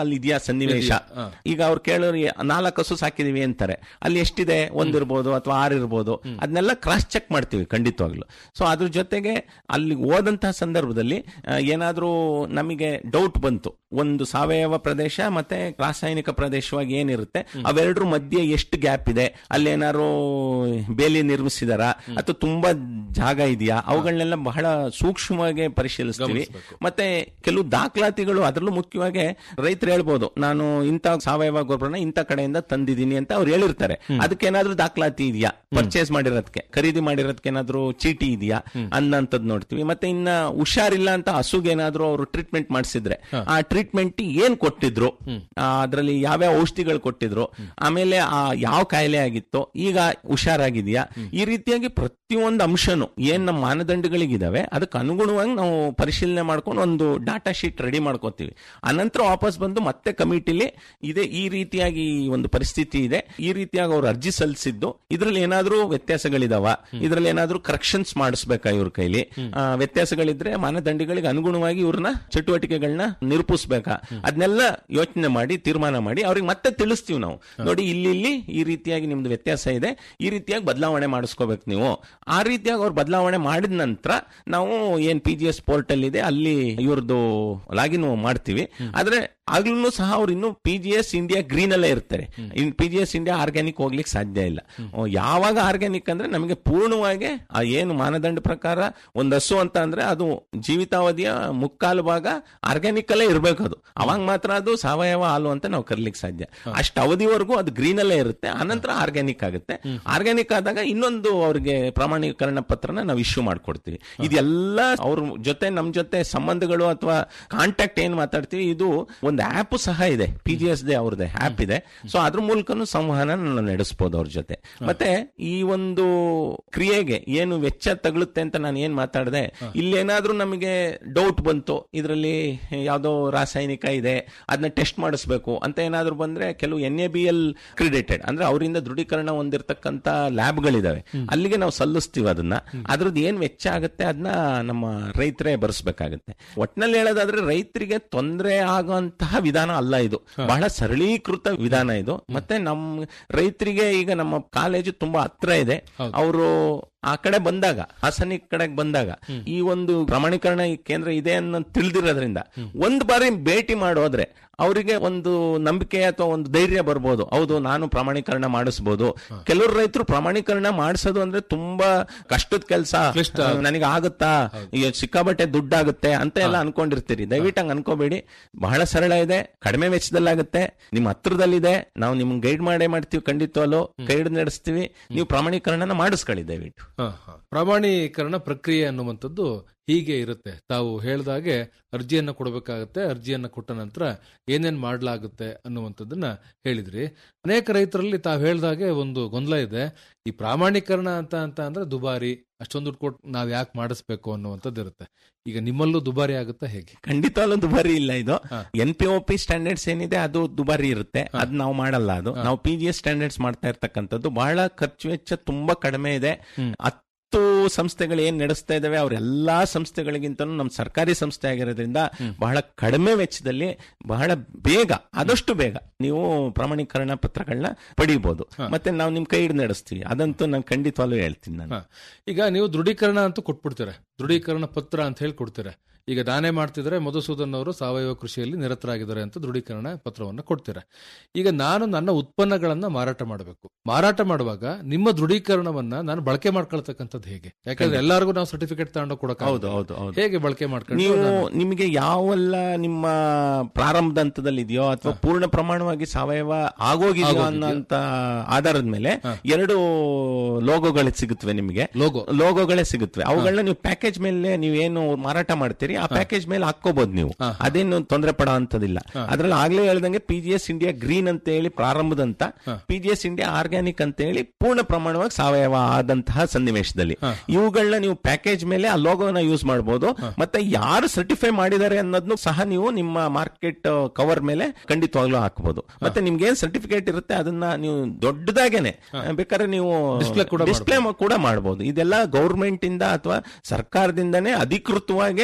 ಅಲ್ಲಿ ಇದೆಯಾ ಸನ್ನಿವೇಶ ಇದೆಯಾ? ಹಾ. ಈಗ ಅವ್ರು ಕೇಳೋರು ಎ- ನಾಲ್ಕು ಹಸು ಸಾಕಿದೀವಿ ಅಂತಾರೆ ಅಲ್ಲಿ ಎಷ್ಟಿದೆ ಒಂದಿರ್ಬೋದು ಅಥವಾ ಆರು ಇರ್ಬೋದು ಅದನ್ನೆಲ್ಲ ಕ್ರಾಸ್ ಚೆಕ್ ಮಾಡ್ತೀವಿ ಖಂಡಿತವಾಗ್ಲು ಸೊ ಅದ್ರ ಜೊತೆಗೆ ಅಲ್ಲಿ ಹೋದಂತಹ ಸಂದರ್ಭದಲ್ಲಿ ಆ, ಏನಾದ್ರೂ ನಮಗೆ ಡೌಟ್ ಬಂತು ಒಂದು ಸಾವಯವ ಪ್ರದೇಶ ಮತ್ತೆ ರಾಸಾಯನಿಕ ಪ್ರದೇಶವಾಗಿ ಏನಿರುತ್ತೆ ಅವೆರಡರ ಮಧ್ಯೆ ಎಷ್ಟು ಗ್ಯಾಪ್ ಇದೆ ಅಲ್ಲಿ ಏನಾದ್ರು ಬೇಲಿ ನಿರ್ಮಿಸಿದಾರ ಅಥವಾ ತುಂಬಾ ಜಾಗ ಇದೆಯಾ ಅವುಗಳನ್ನೆಲ್ಲ ಬಹಳ ಸೂಕ್ಷ್ಮವಾಗಿ ಪರಿಶೀಲಿಸ್ತೀವಿ ಮತ್ತೆ ಕೆಲವು ದಾಖಲಾತಿಗಳು ಅದರಲ್ಲೂ ಮುಖ್ಯವಾಗಿ ರೈತರು ಹೇಳ್ಬೋದು ನಾನು ಇಂಥ ಸಾವಯವ ಗೊಬ್ಬರನ ಇಂಥ ಕಡೆಯಿಂದ ತಂದಿದ್ದೀನಿ ಅಂತ ಅವ್ರು ಹೇಳಿರ್ತಾರೆ ಅದಕ್ಕೇನಾದ್ರೂ ದಾಖಲಾತಿ ಇದೆಯಾ ಪರ್ಚೇಸ್ ಮಾಡಿರೋದಕ್ಕೆ ಖರೀದಿ ಮಾಡಿರೋದಕ್ಕೆ ಏನಾದ್ರೂ ಚೀಟಿ ಇದೆಯಾ ಅನ್ನಂತದ್ ನೋಡ್ತೀವಿ ಮತ್ತೆ ಇನ್ನ ಹುಷಾರಿಲ್ಲ ಅಂತ ಹಸುಗೆ ಏನಾದ್ರೂ ಅವರು ಟ್ರೀಟ್ಮೆಂಟ್ ಮಾಡಿಸಿದ್ರೆ ಆ ಟ್ರೀಟ್ಮೆಂಟ್ ಏನ್ ಕೊಟ್ಟಿದ್ರು ಅದರಲ್ಲಿ ಯಾವ್ಯಾವ ಔಷಧಿಗಳು ಕೊಟ್ಟಿದ್ರು ಆಮೇಲೆ ಆ ಯಾವ ಕಾಯಿಲೆ ಆಗಿತ್ತು ಈಗ ಹುಷಾರಾಗಿದೆಯಾ ಈ ರೀತಿಯಾಗಿ ಪ್ರತಿಯೊಂದು ಅಂಶನು ಏನ್ ನಮ್ಮ ಮಾನದಂಡಗಳಿಗಿದಾವೆ ಅದಕ್ಕೆ ಅನುಗುಣವಾಗಿ ನಾವು ಪರಿಶೀಲನೆ ಮಾಡ್ಕೊಂಡು ಒಂದು ಡಾಟಾ ಶೀಟ್ ರೆಡಿ ಮಾಡ್ಕೋತೀವಿ ಅನಂತರ ವಾಪಸ್ ಬಂದು ಮತ್ತೆ ಕಮಿಟಿಲಿ ಇದೆ ಈ ರೀತಿಯಾಗಿ ಒಂದು ಪರಿಸ್ಥಿತಿ ಇದೆ ಈ ರೀತಿಯಾಗಿ ಅವ್ರು ಅರ್ಜಿ ಸಲ್ಲಿಸಿದ್ದು ಇದ್ರಲ್ಲಿ ಏನಾದ್ರೂ ವ್ಯತ್ಯಾಸಗಳಿದಾವ ಇದ್ರಲ್ಲಿ ಏನಾದ್ರೂ ಕರೆಕ್ಷನ್ಸ್ ಮಾಡಿಸ್ಬೇಕಾ ಇವ್ರ ಕೈಲಿ ಆ, ವ್ಯತ್ಯಾಸಗಳಿದ್ರೆ ಮಾನದಂಡಗಳಿಗೆ ಅನುಗುಣವಾಗಿ ಇವ್ರನ್ನ ಚಟುವಟಿಕೆಗಳನ್ನ ನಿರೂಪಿಸ್ಬೇಕಾ ಅದನ್ನೆಲ್ಲ ಯೋಚನೆ ಮಾಡಿ ತೀರ್ಮಾನ ಮಾಡಿ ಅವ್ರಿಗೆ ಮತ್ತೆ ತಿಳಿಸ್ತೀವಿ ನಾವು ನೋಡಿ ಇಲ್ಲಿ ಇಲ್ಲಿ ಈ ರೀತಿಯಾಗಿ ನಿಮ್ದು ವ್ಯತ್ಯಾಸ ಇದೆ ಈ ರೀತಿಯಾಗಿ ಬದಲಾವಣೆ ಮಾಡಿಸ್ಕೋಬೇಕು ನೀವು ಆ ರೀತಿಯಾಗಿ ಅವ್ರು ಬದಲಾವಣೆ ಮಾಡಿದ ನಂತರ ನಾವು ಏನ್ ಪಿ ಜಿ ಎಸ್ ಪೋರ್ಟಲ್ ಇದೆ ಅಲ್ಲಿ ಇವ್ರದ್ದು ಲಾಗಿನ್ ಮಾಡ್ತೀವಿ ಆದ್ರೆ ಆಗ್ಲೂ ಸಹ ಅವ್ರು ಇನ್ನು P G S India green ಅಲ್ಲೇ ಇರ್ತಾರೆ ಇನ್ P G S India organic ಹೋಗ್ಲಿಕ್ಕೆ ಸಾಧ್ಯ ಇಲ್ಲ ಓ, ಯಾವಾಗ ಆರ್ಗ್ಯಾನಿಕ್ ಅಂದ್ರೆ ನಮಗೆ ಪೂರ್ಣವಾಗಿ ಆ ಏನು ಮಾನದಂಡ ಪ್ರಕಾರ ಒಂದು ಹಸು ಅಂತ ಅಂದ್ರೆ ಅದು ಜೀವಿತಾವಧಿಯ ಮುಕ್ಕಾಲು ಭಾಗ ಆರ್ಗ್ಯಾನಿಕ್ ಅಲ್ಲೇ ಇರ್ಬೇಕು ಅದು ಅವಾಗ ಮಾತ್ರ ಅದು ಸಾವಯವ ಹಾಲು ಅಂತ ನಾವು ಕರ್ಲಿಕ್ಕೆ ಸಾಧ್ಯ ಅಷ್ಟು ಅವಧಿವರೆಗೂ ಅದು ಗ್ರೀನ್ ಅಲ್ಲೇ ಇರುತ್ತೆ ಆನಂತರ ಆರ್ಗ್ಯಾನಿಕ್ ಆಗುತ್ತೆ ಆರ್ಗ್ಯಾನಿಕ್ ಆದಾಗ ಇನ್ನೊಂದು ಅವ್ರಿಗೆ ಪ್ರಮಾಣೀಕರಣ ಪತ್ರನ ನಾವು ಇಶ್ಯೂ ಮಾಡ್ಕೊಡ್ತೀವಿ ಇದೆಲ್ಲ ಅವ್ರ ಜೊತೆ ನಮ್ ಜೊತೆ ಸಂಬಂಧಗಳು ಅಥವಾ ಕಾಂಟ್ಯಾಕ್ಟ್ ಏನ್ ಮಾತಾಡ್ತೀವಿ ಇದು ಒಂದು ಆಪ್ ಸಹ ಇದೆ ಪಿ ಜಿ ಎಸ್ ದೇ ಅವ್ರದ್ದೇ ಆಪ್ ಇದೆ ಸೊ ಅದ್ರ ಮೂಲಕನೂ ಸಂವಹನ ನಾವು ನಡೆಸಬಹುದು ಅವ್ರ ಜೊತೆ ಮತ್ತೆ ಈ ಒಂದು ಕ್ರಿಯೆಗೆ ಏನು ವೆಚ್ಚ ತಗಲುತ್ತೆ ಅಂತ ನಾನು ಏನ್ ಮಾತಾಡಿದೆ ಇಲ್ಲೇನಾದ್ರೂ ನಮಗೆ ಡೌಟ್ ಬಂತು ಇದರಲ್ಲಿ ಯಾವ್ದೋ ರಾಸಾಯನಿಕ ಇದೆ ಅದನ್ನ ಟೆಸ್ಟ್ ಮಾಡಿಸ್ಬೇಕು ಅಂತ ಏನಾದ್ರೂ ಬಂದ್ರೆ ಕೆಲವು N A B L accredited ಅಂದ್ರೆ ಅವರಿಂದ ದೃಢೀಕರಣ ಹೊಂದಿರತಕ್ಕಂತ ಲ್ಯಾಬ್ಗಳಿದಾವೆ ಅಲ್ಲಿಗೆ ನಾವು ಸಲ್ಲಿಸ್ತೀವಿ ಅದನ್ನ ಅದ್ರದ್ದು ಏನ್ ವೆಚ್ಚ ಆಗುತ್ತೆ ಅದನ್ನ ನಮ್ಮ ರೈತರೇ ಭರಿಸಬೇಕಾಗುತ್ತೆ ಒಟ್ನಲ್ಲಿ ಹೇಳೋದಾದ್ರೆ ರೈತರಿಗೆ ತೊಂದರೆ ಆಗುವಂತಹ ವಿಧಾನ ಅಲ್ಲ ಇದು ಬಹಳ ಸರಳೀಕೃತ ವಿಧಾನ ಇದು ಮತ್ತೆ ನಮ್ ರೈತರಿಗೆ ಈಗ ನಮ್ಮ ಕಾಲೇಜು ತುಂಬಾ ಹತ್ರ ಇದೆ ಅವರು ಆ ಕಡೆ ಬಂದಾಗ ಹಾಸನಿ ಕಡೆಗೆ ಬಂದಾಗ ಈ ಒಂದು ಪ್ರಮಾಣೀಕರಣ ಈ ಕೇಂದ್ರ ಇದೆ ಅನ್ನೋ ತಿಳಿದಿರೋದ್ರಿಂದ ಒಂದ್ ಬಾರಿ ಭೇಟಿ ಮಾಡೋದ್ರೆ ಅವರಿಗೆ ಒಂದು ನಂಬಿಕೆ ಅಥವಾ ಒಂದು ಧೈರ್ಯ ಬರ್ಬೋದು ಹೌದು ನಾನು ಪ್ರಮಾಣೀಕರಣ ಮಾಡಿಸ್ಬೋದು ಕೆಲವರು ರೈತರು ಪ್ರಮಾಣೀಕರಣ ಮಾಡಿಸೋದು ಅಂದ್ರೆ ತುಂಬಾ ಕಷ್ಟದ ಕೆಲಸ ನನಗೆ ಆಗುತ್ತಾ ಈಗ ಸಿಕ್ಕಾಬಟ್ಟೆ ದುಡ್ಡಾಗುತ್ತೆ ಅಂತ ಎಲ್ಲ ಅನ್ಕೊಂಡಿರ್ತೀರಿ ದಯವಿಟ್ಟು ಹಂಗ ಅನ್ಕೋಬೇಡಿ ಬಹಳ ಸರಳ ಇದೆ ಕಡಿಮೆ ವೆಚ್ಚದಲ್ಲಾಗುತ್ತೆ ನಿಮ್ ಹತ್ರದಲ್ಲಿದೆ ನಾವು ನಿಮ್ಗೆ ಗೈಡ್ ಮಾಡೇ ಮಾಡ್ತೀವಿ ಖಂಡಿತವಲ್ಲೂ ಗೈಡ್ ನಡೆಸ್ತೀವಿ ನೀವು ಪ್ರಮಾಣೀಕರಣನ ಮಾಡಿಸ್ಕೊಳ್ಳಿ ದಯವಿಟ್ಟು ಹ, ಹ. ಪ್ರಮಾಣೀಕರಣ ಪ್ರಕ್ರಿಯೆ ಅನ್ನುವಂಥದ್ದು ಹೀಗೆ ಇರುತ್ತೆ ತಾವು ಹೇಳ್ದಾಗೆ ಅರ್ಜಿಯನ್ನ ಕೊಡಬೇಕಾಗತ್ತೆ ಅರ್ಜಿಯನ್ನ ಕೊಟ್ಟ ನಂತರ ಏನೇನ್ ಮಾಡಲಾಗುತ್ತೆ ಅನ್ನುವಂಥದ್ದನ್ನ ಹೇಳಿದ್ರಿ ಅನೇಕ ರೈತರಲ್ಲಿ ತಾವು ಹೇಳ್ದಾಗೆ ಒಂದು ಗೊಂದಲ ಇದೆ ಈ ಪ್ರಾಮಾಣೀಕರಣ ಅಂತ ಅಂತ ಅಂದ್ರೆ ದುಬಾರಿ ಅಷ್ಟೊಂದು ದುಡ್ಡು ಕೊಟ್ಟು ನಾವ್ ಯಾಕೆ ಮಾಡಿಸ್ಬೇಕು ಅನ್ನುವಂಥದ್ದು ಇರುತ್ತೆ ಈಗ ನಿಮ್ಮಲ್ಲೂ ದುಬಾರಿ ಆಗುತ್ತಾ ಹೇಗೆ ಖಂಡಿತವಾಗ್ಲೂ ದುಬಾರಿ ಇಲ್ಲ ಇದು N P O P standards ಏನಿದೆ ಅದು ದುಬಾರಿ ಇರುತ್ತೆ ಅದು ನಾವು ಮಾಡಲ್ಲ ಅದು ನಾವು ಪಿ ಜಿ ಎಸ್ ಸ್ಟ್ಯಾಂಡರ್ಡ್ಸ್ ಮಾಡ್ತಾ ಇರ್ತಕ್ಕಂಥದ್ದು ಬಹಳ ಖರ್ಚು ವೆಚ್ಚ ತುಂಬಾ ಕಡಿಮೆ ಇದೆ ಹತ್ತು ಸಂಸ್ಥೆಗಳು ಏನ್ ನಡೆಸ್ತಾ ಇದಾವೆ ಅವ್ರ ಎಲ್ಲಾ ಸಂಸ್ಥೆಗಳಿಗಿಂತ ನಮ್ಮ ಸರ್ಕಾರಿ ಸಂಸ್ಥೆ ಆಗಿರೋದ್ರಿಂದ ಬಹಳ ಕಡಿಮೆ ವೆಚ್ಚದಲ್ಲಿ ಬಹಳ ಬೇಗ ಆದಷ್ಟು ಬೇಗ ನೀವು ಪ್ರಮಾಣೀಕರಣ ಪತ್ರಗಳನ್ನ ಪಡಿಬಹುದು ಮತ್ತೆ ನಾವು ನಿಮ್ ಕೈ ಹಿಡಿದು ನಡೆಸ್ತೀವಿ ಅದಂತೂ ನಾನು ಖಂಡಿತವಾಗ್ಲೂ ಹೇಳ್ತೀನಿ ನಾನು ಹ. ಈಗ ನೀವು ದೃಢೀಕರಣ ಅಂತೂ ಕೊಟ್ಬಿಡ್ತೀರ ದೃಢೀಕರಣ ಪತ್ರ ಅಂತ ಹೇಳಿ ಕೊಡ್ತೀರ ಈಗ ನಾನೇ ಮಾಡ್ತಿದ್ರೆ ಮಧುಸೂದನ್ ಅವರು ಸಾವಯವ ಕೃಷಿಯಲ್ಲಿ ನಿರತರಾಗಿದ್ದಾರೆ ಅಂತ ದೃಢೀಕರಣ ಪತ್ರವನ್ನು ಕೊಡ್ತೀರ ಈಗ ನಾನು ನನ್ನ ಉತ್ಪನ್ನಗಳನ್ನ ಮಾರಾಟ ಮಾಡಬೇಕು ಮಾರಾಟ ಮಾಡುವಾಗ ನಿಮ್ಮ ದೃಢೀಕರಣವನ್ನ ನಾನು ಬಳಕೆ ಮಾಡ್ಕೊಳ್ತಕ್ಕಂಥದ್ದು ಹೇಗೆ ಯಾಕಂದ್ರೆ ಎಲ್ಲರಿಗೂ ನಾವು ಸರ್ಟಿಫಿಕೇಟ್ ತಗೊಂಡು ಕೊಡಕ ಹೌದು ಹೌದು ಹೌದು ಹೇಗೆ ಬಳಕೆ ಮಾಡ್ಕೊಂಡು ನೀವು ನಾನು- ನಿಮಗೆ ಯಾವೆಲ್ಲ ನಿಮ್ಮ ಪ್ರಾರಂಭದ ಹಂತದಲ್ಲಿ ಇದೆಯೋ ಅಥವಾ ಪೂರ್ಣ ಪ್ರಮಾಣವಾಗಿ ಸಾವಯವ ಆಗೋಗಿದೆಯೋ ಅನ್ನೋಂತ ಆಧಾರದ ಮೇಲೆ ಎರಡು ಲೋಗೋಗಳು ಸಿಗುತ್ತವೆ ನಿಮಗೆ ಲೋಗೋ ಲೋಗೋಗಳೇ ಸಿಗುತ್ತವೆ ಅವುಗಳನ್ನ ನೀವು ಪ್ಯಾಕೇಜ್ ಮೇಲೆ ನೀವೇನು ಮಾರಾಟ ಮಾಡ್ತೀರಿ ಆ ಪ್ಯಾಕೇಜ್ ಮೇಲೆ ಹಾಕೋಬಹುದು ನೀವು ಅದೇನು ತೊಂದರೆ ಪಡೋ ಅಂತದಿಲ್ಲ ಅದ್ರಲ್ಲಿ ಆಗ್ಲೇ ಹೇಳ್ದಂಗೆ P G S India green ಅಂತ ಹೇಳಿ ಪ್ರಾರಂಭದಂತ P G S India organic ಅಂತ ಹೇಳಿ ಪೂರ್ಣ ಪ್ರಮಾಣವಾಗಿ ಸಾವಯವ ಆದಂತಹ ಸನ್ನಿವೇಶದಲ್ಲಿ ಇವುಗಳನ್ನ ನೀವು ಪ್ಯಾಕೇಜ್ ಮೇಲೆ ಆ ಲೋಗೋನ ಯೂಸ್ ಮಾಡಬಹುದು ಮತ್ತೆ ಯಾರು ಸರ್ಟಿಫೈ ಮಾಡಿದ್ದಾರೆ ಅನ್ನೋದನ್ನು ಸಹ ನೀವು ನಿಮ್ಮ ಮಾರ್ಕೆಟ್ ಕವರ್ ಮೇಲೆ ಖಂಡಿತವಾಗ್ಲೂ ಹಾಕಬಹುದು ಮತ್ತೆ ನಿಮ್ಗೆ ಏನ್ ಸರ್ಟಿಫಿಕೇಟ್ ಇರುತ್ತೆ ಅದನ್ನ ನೀವು ದೊಡ್ಡದಾಗೇನೆ ಬೇಕಾದ್ರೆ ನೀವು Display ಕೂಡ ಡಿಸ್ಪ್ಲೇ ಕೂಡ ಮಾಡಬಹುದು ಇದೆಲ್ಲ ಗೌರ್ಮೆಂಟ್ ಇಂದ ಅಥವಾ ಸರ್ಕಾರದಿಂದನೇ ಅಧಿಕೃತವಾಗಿ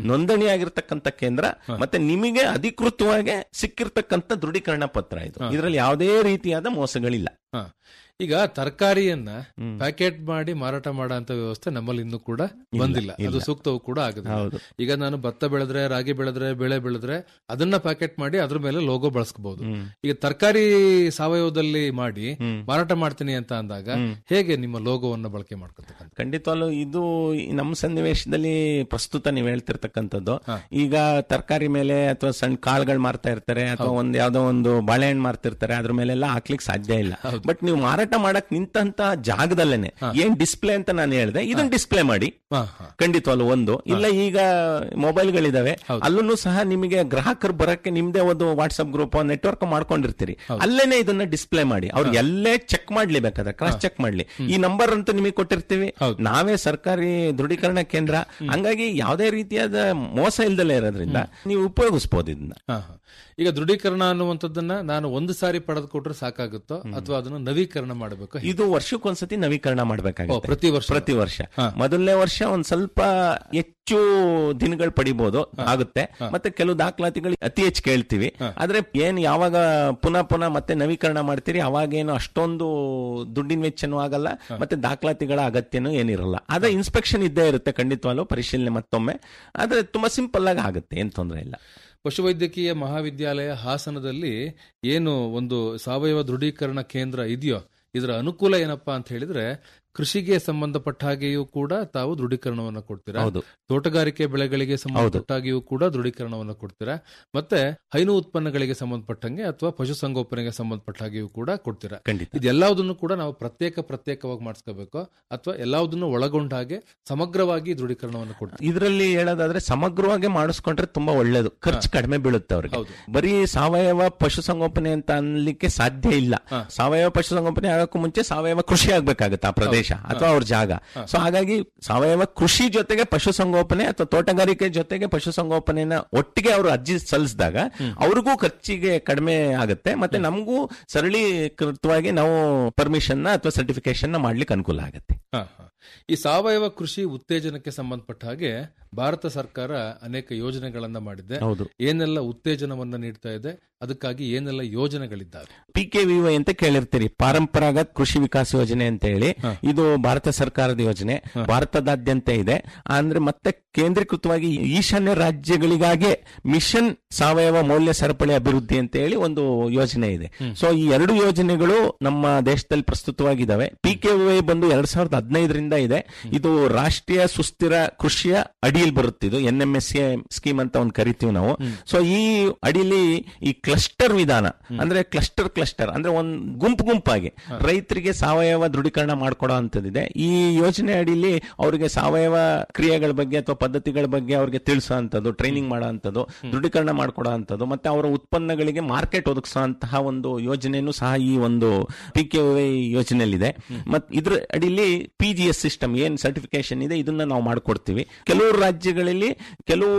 ನೋಂದಣಿ ಆಗಿರ್ತಕ್ಕಂಥ ಕೇಂದ್ರ ಮತ್ತೆ ನಿಮಗೆ ಅಧಿಕೃತವಾಗಿ ಸಿಕ್ಕಿರ್ತಕ್ಕಂಥ ದೃಢೀಕರಣ ಪತ್ರ ಇದು ಇದರಲ್ಲಿ ಯಾವುದೇ ರೀತಿಯಾದ ಮೋಸಗಳಿಲ್ಲ ಹ. ಈಗ ತರಕಾರಿಯನ್ನ ಪ್ಯಾಕೆಟ್ ಮಾಡಿ ಮಾರಾಟ ಮಾಡೋ ವ್ಯವಸ್ಥೆ ನಮ್ಮಲ್ಲಿ ಇನ್ನೂ ಕೂಡ ಬಂದಿಲ್ಲ ಅದು ಸೂಕ್ತವೂ ಕೂಡ ಆಗಿದೆ ಹೌದು. ಈಗ ನಾನು ಭತ್ತ ಬೆಳೆದ್ರೆ ರಾಗಿ ಬೆಳೆದ್ರೆ ಬೆಳೆ ಬೆಳೆದ್ರೆ ಅದನ್ನ ಪ್ಯಾಕೆಟ್ ಮಾಡಿ ಅದ್ರ ಮೇಲೆ ಲೋಗೋ ಬಳಸ್ಕೋಬಹುದು ಈಗ ತರಕಾರಿ ಸಾವಯವದಲ್ಲಿ ಮಾಡಿ ಮಾರಾಟ ಮಾಡ್ತೀನಿ ಅಂತ ಅಂದಾಗ ಹೇಗೆ ನಿಮ್ಮ ಲೋಗೋವನ್ನ ಬಳಕೆ ಮಾಡ್ಕೊಳ್ತಕ್ಕಂಥ ಖಂಡಿತವಾಗ್ಲೂ ಇದು ಈ ನಮ್ಮ ಸನ್ನಿವೇಶದಲ್ಲಿ ಪ್ರಸ್ತುತ ನೀವು ಹೇಳ್ತಿರ್ತಕ್ಕಂಥದ್ದು ಈಗ ತರಕಾರಿ ಮೇಲೆ ಅಥವಾ ಸಣ್ಣ ಕಾಳುಗಳು ಮಾರ್ತಾ ಇರ್ತಾರೆ ಅಥವಾ ಒಂದ್ ಯಾವ್ದೋ ಒಂದು ಬಾಳೆಹಣ್ಣು ಮಾರ್ತಿರ್ತಾರೆ ಅದ್ರ ಮೇಲೆಲ್ಲ ಹಾಕ್ಲಿಕ್ಕೆ ಸಾಧ್ಯ ಇಲ್ಲ ಬಟ್ ನೀವು ಮಾರಾಟ ಮಾಡಕ್ ನಿಂತಂತ ಜಾಗದಲ್ಲೇನೆ ಏನ್ ಡಿಸ್ಪ್ಲೇ ಅಂತ ನಾನು ಹೇಳಿದೆ ಇದನ್ನ ಡಿಸ್ಪ್ಲೇ ಮಾಡಿ ಹಾ, ಹಾ. ಖಂಡಿತವಾಗ್ಲು ಒಂದು ಇಲ್ಲ ಈಗ ಮೊಬೈಲ್ಗಳಿದಾವೆ ಅಲ್ಲೂ ಸಹ ನಿಮಗೆ ಗ್ರಾಹಕರು ಬರಕ್ಕೆ ನಿಮ್ದೇ ಒಂದು ವಾಟ್ಸ್ಆಪ್ ಗ್ರೂಪ್ ನೆಟ್ವರ್ಕ್ ಮಾಡ್ಕೊಂಡಿರ್ತೀರಿ ಅಲ್ಲೇನೆ ಇದನ್ನ ಡಿಸ್ಪ್ಲೇ ಮಾಡಿ ಅವ್ರು ಎಲ್ಲೇ ಚೆಕ್ ಮಾಡ್ಲೇಬೇಕಾದ್ರೆ ಕ್ರಾಸ್ ಚೆಕ್ ಮಾಡ್ಲಿ ಈ ನಂಬರ್ ಅಂತ ನಿಮಗೆ ಕೊಟ್ಟಿರ್ತೀವಿ ನಾವೇ ಸರ್ಕಾರಿ ದೃಢೀಕರಣ ಕೇಂದ್ರ ಹಂಗಾಗಿ ಯಾವುದೇ ರೀತಿಯಾದ ಮೋಸ ಇಲ್ದಲೇ ಇರೋದ್ರಿಂದ ನೀವು ಉಪಯೋಗಿಸಬಹುದು ಇದನ್ನ ಹಾ, ಹಾ. ಈಗ ದೃಢೀಕರಣ ಅನ್ನುವಂಥದ್ದನ್ನ ನಾನು ಒಂದು ಸಾರಿ ಪಡೆದು ಕೊಟ್ರೆ ಸಾಕಾಗುತ್ತೋ ಅಥವಾ ಅದನ್ನ ನವೀಕರಣ ಮಾಡಬೇಕು ಇದು ವರ್ಷಕ್ಕೊಂದ್ಸತಿ ನವೀಕರಣ ಓ, ಮಾಡ್ಬೇಕಾಗುತ್ತೆ ಪ್ರತಿ ವರ್ಷ ಪ್ರತಿ ವರ್ಷ ಮೊದಲನೇ ವರ್ಷ ಒಂದ್ ಸ್ವಲ್ಪ ಹೆಚ್ಚು ದಿನಗಳು ಪಡಿಬಹುದು ಆಗುತ್ತೆ ಮತ್ತೆ ಕೆಲವು ದಾಖಲಾತಿಗಳು ಅತಿ ಹೆಚ್ಚು ಕೇಳ್ತೀವಿ ಆದ್ರೆ ಏನ್ ಯಾವಾಗ ಪುನಃ ಪುನಃ ಮತ್ತೆ ನವೀಕರಣ ಮಾಡ್ತೀರಿ ಅವಾಗೇನು ಅಷ್ಟೊಂದು ದುಡ್ಡಿನ ವೆಚ್ಚನೂ ಆಗಲ್ಲ ಮತ್ತೆ ದಾಖಲಾತಿಗಳ ಅಗತ್ಯನೂ ಏನಿರಲ್ಲ ಆದ್ರೆ ಇನ್ಸ್ಪೆಕ್ಷನ್ ಇದ್ದೇ ಇರುತ್ತೆ ಖಂಡಿತವಾಗ್ಲೂ ಪರಿಶೀಲನೆ ಮತ್ತೊಮ್ಮೆ ಆದ್ರೆ ತುಂಬಾ ಸಿಂಪಲ್ ಆಗಿ ಆಗುತ್ತೆ ಏನ್ ತೊಂದರೆ ಇಲ್ಲ ಪಶುವೈದ್ಯಕೀಯ ಮಹಾವಿದ್ಯಾಲಯ ಹಾಸನದಲ್ಲಿ ಏನು ಒಂದು ಸಾವಯವ ದೃಢೀಕರಣ ಕೇಂದ್ರ ಇದೆಯೋ ಇದರ ಅನುಕೂಲ ಏನಪ್ಪಾ ಅಂತ ಹೇಳಿದ್ರೆ ಕೃಷಿಗೆ ಸಂಬಂಧಪಟ್ಟ ಹಾಗೆಯೂ ಕೂಡ ತಾವು ದೃಢೀಕರಣವನ್ನು ಕೊಡ್ತೀರಾ ಹೌದು. ತೋಟಗಾರಿಕೆ ಬೆಳೆಗಳಿಗೆ ಸಂಬಂಧಪಟ್ಟ ಹಾಗೆಯೂ ಕೂಡ ದೃಢೀಕರಣವನ್ನು ಕೊಡ್ತೀರಾ ಮತ್ತೆ ಹೈನು ಉತ್ಪನ್ನಗಳಿಗೆ ಸಂಬಂಧಪಟ್ಟಂಗೆ ಅಥವಾ ಪಶುಸಂಗೋಪನೆಗೆ ಸಂಬಂಧಪಟ್ಟ ಹಾಗೆಯೂ ಕೂಡ ಕೊಡ್ತೀರಾ ಖಂಡಿತ ಇದೆಲ್ಲದನ್ನು ಕೂಡ ನಾವು ಪ್ರತ್ಯೇಕ ಪ್ರತ್ಯೇಕವಾಗಿ ಮಾಡಿಸ್ಕೋಬೇಕು ಅಥವಾ ಎಲ್ಲದನ್ನು ಒಳಗೊಂಡ ಹಾಗೆ ಸಮಗ್ರವಾಗಿ ದೃಢೀಕರಣವನ್ನು ಕೊಡ್ತೀವಿ ಇದರಲ್ಲಿ ಹೇಳೋದಾದ್ರೆ ಸಮಗ್ರವಾಗಿ ಮಾಡಿಸ್ಕೊಂಡ್ರೆ ತುಂಬಾ ಒಳ್ಳೇದು ಖರ್ಚು ಕಡಿಮೆ ಬೀಳುತ್ತೆ ಅವ್ರಿಗೆ ಬರೀ ಸಾವಯವ ಪಶುಸಂಗೋಪನೆ ಅಂತ ಅನ್ಲಿಕ್ಕೆ ಸಾಧ್ಯ ಇಲ್ಲ ಸಾವಯವ ಪಶುಸಂಗೋಪನೆ ಆಗಕ್ಕೂ ಮುಂಚೆ ಸಾವಯವ ಕೃಷಿ ಆಗ್ಬೇಕಾಗುತ್ತೆ ಆ ಪ್ರದೇಶ ಅಥವಾ ಅವ್ರ ಜಾಗ ಸೊ ಹಾಗಾಗಿ ಸಾವಯವ ಕೃಷಿ ಜೊತೆಗೆ ಪಶುಸಂಗೋಪನೆ ಅಥವಾ ತೋಟಗಾರಿಕೆ ಜೊತೆಗೆ ಪಶುಸಂಗೋಪನೆನ ಒಟ್ಟಿಗೆ ಅವರು ಅರ್ಜಿ ಸಲ್ಲಿಸಿದಾಗ ಅವ್ರಿಗೂ ಖರ್ಚಿಗೆ ಕಡಿಮೆ ಆಗುತ್ತೆ ಮತ್ತೆ ನಮಗೂ ಸರಳೀಕೃತವಾಗಿ ನಾವು ಪರ್ಮಿಷನ್ ಅಥವಾ ಸರ್ಟಿಫಿಕೇಶನ್ ಮಾಡ್ಲಿಕ್ಕೆ ಅನುಕೂಲ ಆಗುತ್ತೆ ಹಾ, ಹಾ. ಈ ಸಾವಯವ ಕೃಷಿ ಉತ್ತೇಜನಕ್ಕೆ ಸಂಬಂಧಪಟ್ಟ ಹಾಗೆ ಭಾರತ ಸರ್ಕಾರ ಅನೇಕ ಯೋಜನೆಗಳನ್ನ ಮಾಡಿದೆ ಹೌದು. ಏನೆಲ್ಲ ಉತ್ತೇಜನವನ್ನ ನೀಡ್ತಾ ಇದೆ ಅದಕ್ಕಾಗಿ ಏನೆಲ್ಲ ಯೋಜನೆಗಳಿದ್ದಾವೆ ಪಿ ಕೆ ವಿ ವೈ ಅಂತ ಕೇಳಿರ್ತೀರಿ ಪಾರಂಪರಾಗತ್ ಕೃಷಿ ವಿಕಾಸ ಯೋಜನೆ ಅಂತ ಹೇಳಿ ಇದು ಭಾರತ ಸರ್ಕಾರದ ಯೋಜನೆ ಭಾರತದಾದ್ಯಂತ ಇದೆ ಅಂದ್ರೆ ಮತ್ತೆ ಕೇಂದ್ರೀಕೃತವಾಗಿ ಈಶಾನ್ಯ ರಾಜ್ಯಗಳಿಗಾಗೆ ಮಿಷನ್ ಸಾವಯವ ಮೌಲ್ಯ ಸರಪಳಿ ಅಭಿವೃದ್ಧಿ ಅಂತ ಹೇಳಿ ಒಂದು ಯೋಜನೆ ಇದೆ ಸೊ ಈ ಎರಡು ಯೋಜನೆಗಳು ನಮ್ಮ ದೇಶದಲ್ಲಿ ಪ್ರಸ್ತುತವಾಗಿದ್ದಾವೆ ಪಿ ಕೆ ವೈ ಬಂದು ಎರಡ್ ಸಾವಿರದ ಹದಿನೈದರಿಂದ ಇದೆ ಇದು ರಾಷ್ಟ್ರೀಯ ಸುಸ್ಥಿರ ಕೃಷಿಯ ಅಡಿಯಲ್ಲಿ ಬರುತ್ತೆ ಇದು ಎನ್ ಎಂ ಎಸ್ ಸ್ಕೀಮ್ ಅಂತ ಒಂದು ಕರಿತೀವಿ ನಾವು ಸೊ ಈ ಅಡಿಲಿ ಈ ಕ್ಲಸ್ಟರ್ ವಿಧಾನ ಅಂದ್ರೆ ಕ್ಲಸ್ಟರ್ ಕ್ಲಸ್ಟರ್ ಅಂದ್ರೆ ಒಂದ್ ಗುಂಪು ಗುಂಪಾಗಿ ರೈತರಿಗೆ ಸಾವಯವ ದೃಢೀಕರಣ ಮಾಡ್ಕೊಡೋ ಅಂತದಿದೆ ಈ ಯೋಜನೆ ಅಡಿಲಿ ಅವರಿಗೆ ಸಾವಯವ ಕ್ರಿಯೆಗಳ ಬಗ್ಗೆ ಅಥವಾ ಪದ್ಧತಿಗಳ ಬಗ್ಗೆ ಅವ್ರಿಗೆ ತಿಳಿಸೋ ಅಂತದ್ದು ಟ್ರೈನಿಂಗ್ ಮಾಡೋ ಅಂತದ್ದು ದೃಢೀಕರಣ ಮಾಡ್ಕೊಡೋ ಅಂತದ್ದು ಮತ್ತೆ ಅವರ ಉತ್ಪನ್ನಗಳಿಗೆ ಮಾರ್ಕೆಟ್ ಒದಗಿಸುವಂತಹ ಒಂದು ಯೋಜನೆನೂ ಸಹ ಈ ಒಂದು ಪಿ ಕೆ ಯೋಜನೆಯಲ್ಲಿದೆ ಮತ್ತೆ ಇದ್ರ ಅಡಿಲಿ ಪಿ ಜಿ ಎಸ್ ಸಿಸ್ಟಮ್ ಏನ್ ಸರ್ಟಿಫಿಕೇಶನ್ ಇದೆ ಇದನ್ನ ನಾವು ಮಾಡ್ಕೊಡ್ತೀವಿ ಕೆಲವು ರಾಜ್ಯಗಳಲ್ಲಿ ಕೆಲವು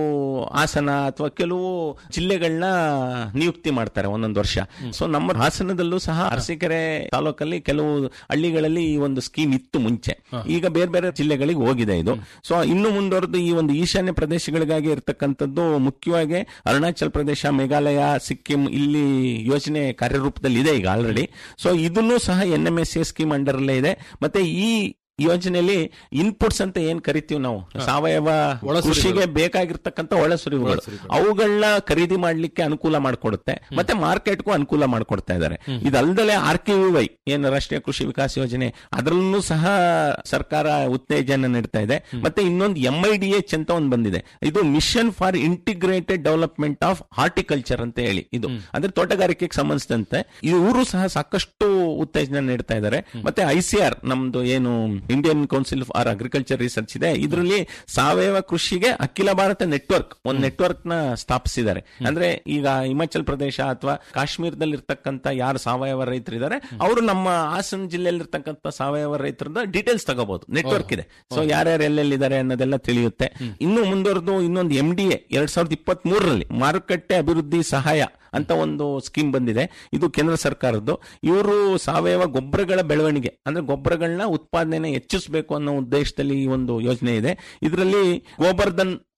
ಹಾಸನ ಅಥವಾ ಕೆಲವು ಜಿಲ್ಲೆಗಳನ್ನ ನಿಯುಕ್ತಿ ಮಾಡ್ತಾರೆ ಒಂದೊಂದು ವರ್ಷ ಸೊ ನಮ್ಮ ಹಾಸನದಲ್ಲೂ ಸಹ ಅರಸೀಕೆರೆ ತಾಲೂಕಲ್ಲಿ ಕೆಲವು ಹಳ್ಳಿಗಳಲ್ಲಿ ಈ ಒಂದು ಸ್ಕೀಮ್ ಇತ್ತು ಮುಂಚೆ ಈಗ ಬೇರೆ ಬೇರೆ ಜಿಲ್ಲೆಗಳಿಗೆ ಹೋಗಿದೆ ಇದು ಸೊ ಇನ್ನು ಮುಂದುವರೆದು ಈ ಒಂದು ಈಶಾನ್ಯ ಪ್ರದೇಶಗಳಿಗಾಗಿ ಇರತಕ್ಕಂಥದ್ದು ಮುಖ್ಯವಾಗಿ ಅರುಣಾಚಲ್ ಪ್ರದೇಶ ಮೇಘಾಲಯ ಸಿಕ್ಕಿಂ ಇಲ್ಲಿ ಯೋಜನೆ ಕಾರ್ಯರೂಪದಲ್ಲಿ ಇದೆ ಈಗ ಆಲ್ರೆಡಿ ಸೊ ಇದನ್ನು ಸಹ N M S A scheme under ಅಲ್ಲೇ ಇದೆ ಮತ್ತೆ ಈ ಯೋಜನೆಯಲ್ಲಿ ಇನ್ಪುಟ್ಸ್ ಅಂತ ಏನ್ ಕರಿತೀವಿ ನಾವು ಸಾವಯವ ಕೃಷಿಗೆ ಬೇಕಾಗಿರ್ತಕ್ಕಂಥ ಒಳಸುರಿವುಗಳು ಅವುಗಳನ್ನ ಖರೀದಿ ಮಾಡ್ಲಿಕ್ಕೆ ಅನುಕೂಲ ಮಾಡಿಕೊಡುತ್ತೆ ಮತ್ತೆ ಮಾರ್ಕೆಟ್ಗೂ ಅನುಕೂಲ ಮಾಡಿಕೊಡ್ತಾ ಇದ್ದಾರೆ ಇದಲ್ದಲೆ ಆರ್ ಕೆ ವೈ ಏನು ರಾಷ್ಟ್ರೀಯ ಕೃಷಿ ವಿಕಾಸ ಯೋಜನೆ ಅದರಲ್ಲೂ ಸಹ ಸರ್ಕಾರ ಉತ್ತೇಜನ ನೀಡ್ತಾ ಇದೆ ಮತ್ತೆ ಇನ್ನೊಂದು ಎಂ ಐ ಡಿ ಎಚ್ ಅಂತ ಒಂದು ಬಂದಿದೆ ಇದು mission for integrated development of horticulture ಅಂತ ಹೇಳಿ ಇದು ಅಂದ್ರೆ ತೋಟಗಾರಿಕೆಗೆ ಸಂಬಂಧಿಸಿದಂತೆ ಇವರು ಸಹ ಸಾಕಷ್ಟು ಉತ್ತೇಜನ ನೀಡ್ತಾ ಇದ್ದಾರೆ ಮತ್ತೆ ಐ ಸಿ ಆರ್ ನಮ್ದು ಏನು Indian council for agriculture research ಇದೆ ಇದರಲ್ಲಿ ಸಾವಯವ ಕೃಷಿಗೆ ಅಖಿಲ ಭಾರತ ನೆಟ್ವರ್ಕ್ ಒಂದು ನೆಟ್ವರ್ಕ್ ನ ಸ್ಥಾಪಿಸಿದ್ದಾರೆ ಅಂದ್ರೆ ಈಗ ಹಿಮಾಚಲ್ ಪ್ರದೇಶ ಅಥವಾ ಕಾಶ್ಮೀರದಲ್ಲಿ ಇರ್ತಕ್ಕಂಥ ಯಾರು ಸಾವಯವ ರೈತರಿದ್ದಾರೆ ಅವರು ನಮ್ಮ ಹಾಸನ ಜಿಲ್ಲೆಯಲ್ಲಿ ಇರ್ತಕ್ಕಂಥ ಸಾವಯವ ರೈತರದ ಡೀಟೇಲ್ಸ್ ತಗೋಬಹುದು ನೆಟ್ವರ್ಕ್ ಇದೆ ಸೊ ಯಾರ್ಯಾರು ಎಲ್ಲೆಲ್ಲಿದ್ದಾರೆ ಅನ್ನೋದೆಲ್ಲ ತಿಳಿಯುತ್ತೆ ಇನ್ನು ಮುಂದುವರೆದು ಇನ್ನೊಂದು ಎಂ ಡಿ ಎ ಎರಡ್ ಸಾವಿರದ ಇಪ್ಪತ್ತ್ ಮೂರರಲ್ಲಿ ಮಾರುಕಟ್ಟೆ ಅಭಿವೃದ್ಧಿ ಸಹಾಯ ಅಂತ ಒಂದು ಸ್ಕೀಮ್ ಬಂದಿದೆ ಇದು ಕೇಂದ್ರ ಸರ್ಕಾರದ್ದು ಇವರು ಸಾವಯವ ಗೊಬ್ಬರಗಳ ಬೆಳವಣಿಗೆ ಅಂದ್ರೆ ಗೊಬ್ಬರಗಳನ್ನ ಉತ್ಪಾದನೆ ಹೆಚ್ಚಿಸಬೇಕು ಅನ್ನೋ ಉದ್ದೇಶದಲ್ಲಿ ಈ ಒಂದು ಯೋಜನೆ ಇದೆ ಇದರಲ್ಲಿ ಗೋಬರ್ಧನ್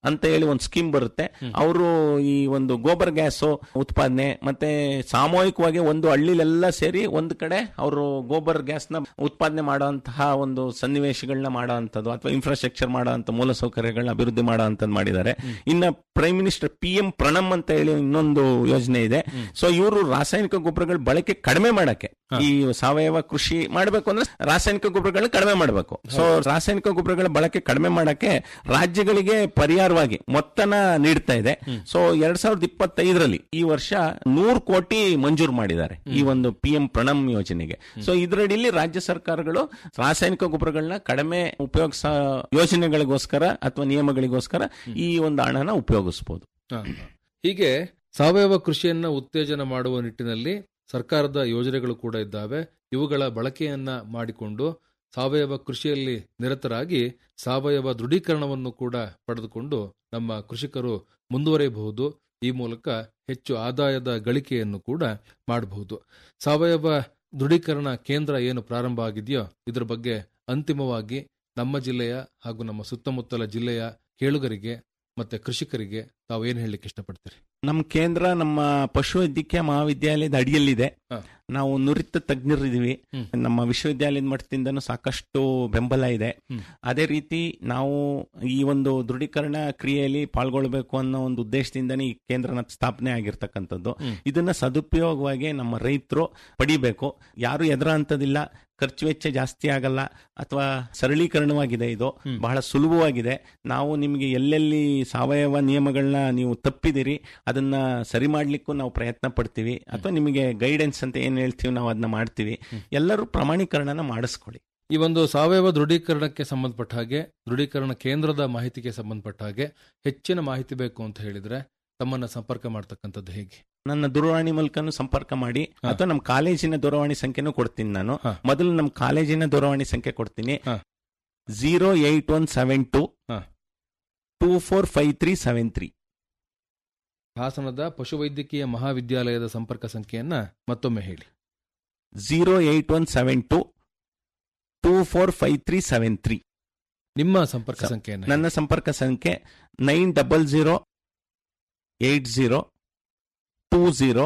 ಅಂತ ಹೇಳಿ ಒಂದು ಸ್ಕೀಮ್ ಬರುತ್ತೆ ಅವರು ಈ ಒಂದು ಗೋಬರ್ ಗ್ಯಾಸ್ ಉತ್ಪಾದನೆ ಮತ್ತೆ ಸಾಮೂಹಿಕವಾಗಿ ಒಂದು ಹಳ್ಳಿಲೆಲ್ಲ ಸೇರಿ ಒಂದು ಕಡೆ ಅವರು ಗೋಬರ್ ಗ್ಯಾಸ್ ನ ಉತ್ಪಾದನೆ ಮಾಡುವಂತಹ ಒಂದು ಸನ್ನಿವೇಶಗಳನ್ನ ಮಾಡುವಂತದ್ದು ಅಥವಾ ಇನ್ಫ್ರಾಸ್ಟ್ರಕ್ಚರ್ ಮಾಡುವಂತ ಮೂಲಸೌಕರ್ಯಗಳನ್ನ ಅಭಿವೃದ್ಧಿ ಮಾಡುವಂತದ್ದು ಮಾಡಿದ್ದಾರೆ ಇನ್ನ prime minister P M Pranam ಅಂತ ಹೇಳಿ ಇನ್ನೊಂದು ಯೋಜನೆ ಇದೆ ಸೊ ಇವರು ರಾಸಾಯನಿಕ ಗೊಬ್ಬರಗಳ ಬಳಕೆ ಕಡಿಮೆ ಮಾಡಕ್ಕೆ ಈ ಸಾವಯವ ಕೃಷಿ ಮಾಡಬೇಕು ಅಂದ್ರೆ ರಾಸಾಯನಿಕ ಗೊಬ್ಬರಗಳನ್ನ ಕಡಿಮೆ ಮಾಡಬೇಕು ಸೊ ರಾಸಾಯನಿಕ ಗೊಬ್ಬರಗಳ ಬಳಕೆ ಕಡಿಮೆ ಮಾಡಕ್ಕೆ ರಾಜ್ಯಗಳಿಗೆ ಪರಿಹಾರವಾಗಿ ಮೊತ್ತನ ನೀಡ್ತಾ ಇದೆ ಸೊ ಎರಡ್ ಸಾವಿರದ ಇಪ್ಪತ್ತೈದರಲ್ಲಿ ಈ ವರ್ಷ ನೂರು ಕೋಟಿ ಮಂಜೂರು ಮಾಡಿದ್ದಾರೆ ಈ ಒಂದು ಪಿ ಎಂ ಪ್ರಣಮ್ ಯೋಜನೆಗೆ ಸೊ ಇದರಡಿಯಲ್ಲಿ ರಾಜ್ಯ ಸರ್ಕಾರಗಳು ರಾಸಾಯನಿಕ ಗೊಬ್ಬರಗಳನ್ನ ಕಡಿಮೆ ಉಪಯೋಗಿಸ ಯೋಜನೆಗಳಿಗೋಸ್ಕರ ಅಥವಾ ನಿಯಮಗಳಿಗೋಸ್ಕರ ಈ ಒಂದು ಹಣನ ಉಪಯೋಗಿಸಬಹುದು ಹ, ಹ. ಹೀಗೆ ಸಾವಯವ ಕೃಷಿಯನ್ನ ಉತ್ತೇಜನ ಮಾಡುವ ನಿಟ್ಟಿನಲ್ಲಿ ಸರ್ಕಾರದ ಯೋಜನೆಗಳು ಕೂಡ ಇದ್ದಾವೆ ಇವುಗಳ ಬಳಕೆಯನ್ನ ಮಾಡಿಕೊಂಡು ಸಾವಯವ ಕೃಷಿಯಲ್ಲಿ ನಿರತರಾಗಿ ಸಾವಯವ ದೃಢೀಕರಣವನ್ನು ಕೂಡ ಪಡೆದುಕೊಂಡು ನಮ್ಮ ಕೃಷಿಕರು ಮುಂದುವರಿಯಬಹುದು ಈ ಮೂಲಕ ಹೆಚ್ಚು ಆದಾಯದ ಗಳಿಕೆಯನ್ನು ಕೂಡ ಮಾಡಬಹುದು ಸಾವಯವ ದೃಢೀಕರಣ ಕೇಂದ್ರ ಏನು ಪ್ರಾರಂಭ ಆಗಿದೆಯೋ ಇದರ ಬಗ್ಗೆ ಅಂತಿಮವಾಗಿ ನಮ್ಮ ಜಿಲ್ಲೆಯ ಹಾಗೂ ನಮ್ಮ ಸುತ್ತಮುತ್ತಲ ಜಿಲ್ಲೆಯ ಕೇಳುಗರಿಗೆ ಮತ್ತೆ ಕೃಷಿಕರಿಗೆ ತಾವು ಏನು ಹೇಳಲಿಕ್ಕೆ ಇಷ್ಟಪಡ್ತೀರಿ ನಮ್ಮ ಕೇಂದ್ರ ನಮ್ಮ ಪಶುವೈದ್ಯಕೀಯ ಮಹಾವಿದ್ಯಾಲಯದ ಅಡಿಯಲ್ಲಿದೆ ಹ. ನಾವು ನುರಿತ ತಜ್ಞರಿದ್ದೀವಿ ಹ್ಮ್. ನಮ್ಮ ವಿಶ್ವವಿದ್ಯಾಲಯದ ಮಟ್ಟದಿಂದನೂ ಸಾಕಷ್ಟು ಬೆಂಬಲ ಇದೆ ಹ್ಮ್. ಅದೇ ರೀತಿ ನಾವು ಈ ಒಂದು ದೃಢೀಕರಣ ಕ್ರಿಯೆಯಲ್ಲಿ ಪಾಲ್ಗೊಳ್ಬೇಕು ಅನ್ನೋ ಒಂದು ಉದ್ದೇಶದಿಂದನೇ ಈ ಕೇಂದ್ರನ ಸ್ಥಾಪನೆ ಆಗಿರ್ತಕ್ಕಂಥದ್ದು ಹ್ಮ್. ಇದನ್ನ ಸದುಪಯೋಗವಾಗಿ ನಮ್ಮ ರೈತರು ಪಡಿಬೇಕು ಯಾರು ಎದರ ಅಂತದಿಲ್ಲ ಖರ್ಚು ವೆಚ್ಚ ಜಾಸ್ತಿ ಆಗಲ್ಲ ಅಥವಾ ಸರಳೀಕರಣವಾಗಿದೆ ಇದು ಹ್ಮ್. ಬಹಳ ಸುಲಭವಾಗಿದೆ ನಾವು ನಿಮಗೆ ಎಲ್ಲೆಲ್ಲಿ ಸಾವಯವ ನಿಯಮಗಳನ್ನ ನೀವು ತಪ್ಪಿದಿರಿ ಅದನ್ನ ಸರಿ ಮಾಡ್ಲಿಕ್ಕೂ ನಾವು ಪ್ರಯತ್ನ ಪಡ್ತೀವಿ ಅಥವಾ ನಿಮಗೆ ಗೈಡೆನ್ಸ್ ಅಂತ ಏನ್ ಹೇಳ್ತೀವಿ ನಾವು ಅದನ್ನ ಮಾಡ್ತೀವಿ ಎಲ್ಲರೂ ಪ್ರಮಾಣೀಕರಣನ ಮಾಡಿಸ್ಕೊಳ್ಳಿ ಈ ಒಂದು ಸಾವಯವ ದೃಢೀಕರಣಕ್ಕೆ ಸಂಬಂಧಪಟ್ಟ ಹಾಗೆ ದೃಢೀಕರಣ ಕೇಂದ್ರದ ಮಾಹಿತಿಗೆ ಸಂಬಂಧಪಟ್ಟ ಹಾಗೆ ಹೆಚ್ಚಿನ ಮಾಹಿತಿ ಬೇಕು ಅಂತ ಹೇಳಿದ್ರೆ ತಮ್ಮನ್ನ ಸಂಪರ್ಕ ಮಾಡ್ತಕ್ಕಂಥದ್ದು ಹೇಗೆ ನನ್ನ ದೂರವಾಣಿ ಮೂಲಕನೂ ಸಂಪರ್ಕ ಮಾಡಿ ಹಾ. ಅಥವಾ ನಮ್ಮ ಕಾಲೇಜಿನ ದೂರವಾಣಿ ಸಂಖ್ಯೆನೂ ಕೊಡ್ತೀನಿ ನಾನು ಹಾ. ಮೊದಲು ನಮ್ಮ ಕಾಲೇಜಿನ ದೂರವಾಣಿ ಸಂಖ್ಯೆ ಕೊಡ್ತೀನಿ ಹಾ. Zero eight one seven two ಹಾ. Two four five three seven three ಹಾಸನದ ಪಶುವೈದ್ಯಕೀಯ ಮಹಾವಿದ್ಯಾಲಯದ ಸಂಪರ್ಕ ಸಂಖ್ಯೆಯನ್ನ ಮತ್ತೊಮ್ಮೆ ಹೇಳಿ zero eight one seven two two four five three seven three ನಿಮ್ಮ ಸಂಪರ್ಕ ಸ- ಸಂಖ್ಯೆಯನ್ನ ನನ್ನ ಸಂಪರ್ಕ ಸಂಖ್ಯೆ nine double zero eight zero two zero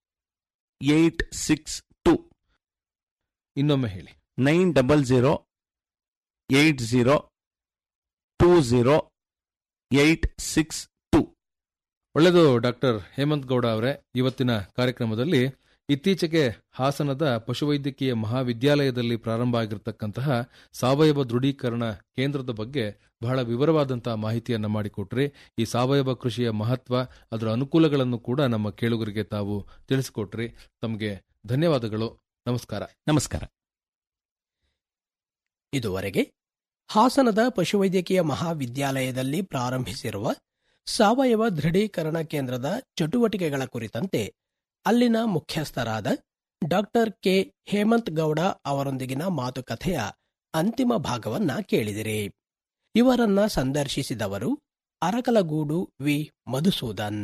eight six two ಇನ್ನೊಮ್ಮೆ ಹೇಳಿ nine double zero eight zero two zero eight six two ಒಳ್ಳೆಯದು ಡಾಕ್ಟರ್ ಹೇಮಂತ್ ಗೌಡ ಅವರೇ ಇವತ್ತಿನ ಕಾರ್ಯಕ್ರಮದಲ್ಲಿ ಇತ್ತೀಚೆಗೆ ಹಾಸನದ ಪಶುವೈದ್ಯಕೀಯ ಮಹಾವಿದ್ಯಾಲಯದಲ್ಲಿ ಪ್ರಾರಂಭ ಆಗಿರತಕ್ಕಂತಹ ಸಾವಯವ ದೃಢೀಕರಣ ಕೇಂದ್ರದ ಬಗ್ಗೆ ಬಹಳ ವಿವರವಾದಂತಹ ಮಾಹಿತಿಯನ್ನ ಮಾಡಿಕೊಟ್ರಿ ಈ ಸಾವಯವ ಕೃಷಿಯ ಮಹತ್ವ ಅದರ ಅನುಕೂಲಗಳನ್ನು ಕೂಡ ನಮ್ಮ ಕೇಳುಗರಿಗೆ ತಾವು ತಿಳಿಸಿಕೊಟ್ರಿ ತಮಗೆ ಧನ್ಯವಾದಗಳು ನಮಸ್ಕಾರ ನಮಸ್ಕಾರ ಇದುವರೆಗೆ ಹಾಸನದ ಪಶುವೈದ್ಯಕೀಯ ಮಹಾವಿದ್ಯಾಲಯದಲ್ಲಿ ಪ್ರಾರಂಭಿಸಿರುವ ಸಾವಯವ ದೃಢೀಕರಣ ಕೇಂದ್ರದ ಚಟುವಟಿಕೆಗಳ ಕುರಿತಂತೆ ಅಲ್ಲಿನ ಮುಖ್ಯಸ್ಥರಾದ ಡಾಕ್ಟರ್ ಕೆ ಹೇಮಂತ್ ಗೌಡ ಅವರೊಂದಿಗಿನ ಮಾತುಕತೆಯ ಅಂತಿಮ ಭಾಗವನ್ನ ಕೇಳಿದಿರಿ ಇವರನ್ನ ಸಂದರ್ಶಿಸಿದವರು ಅರಕಲಗೂಡು ವಿ ಮಧುಸೂದನ್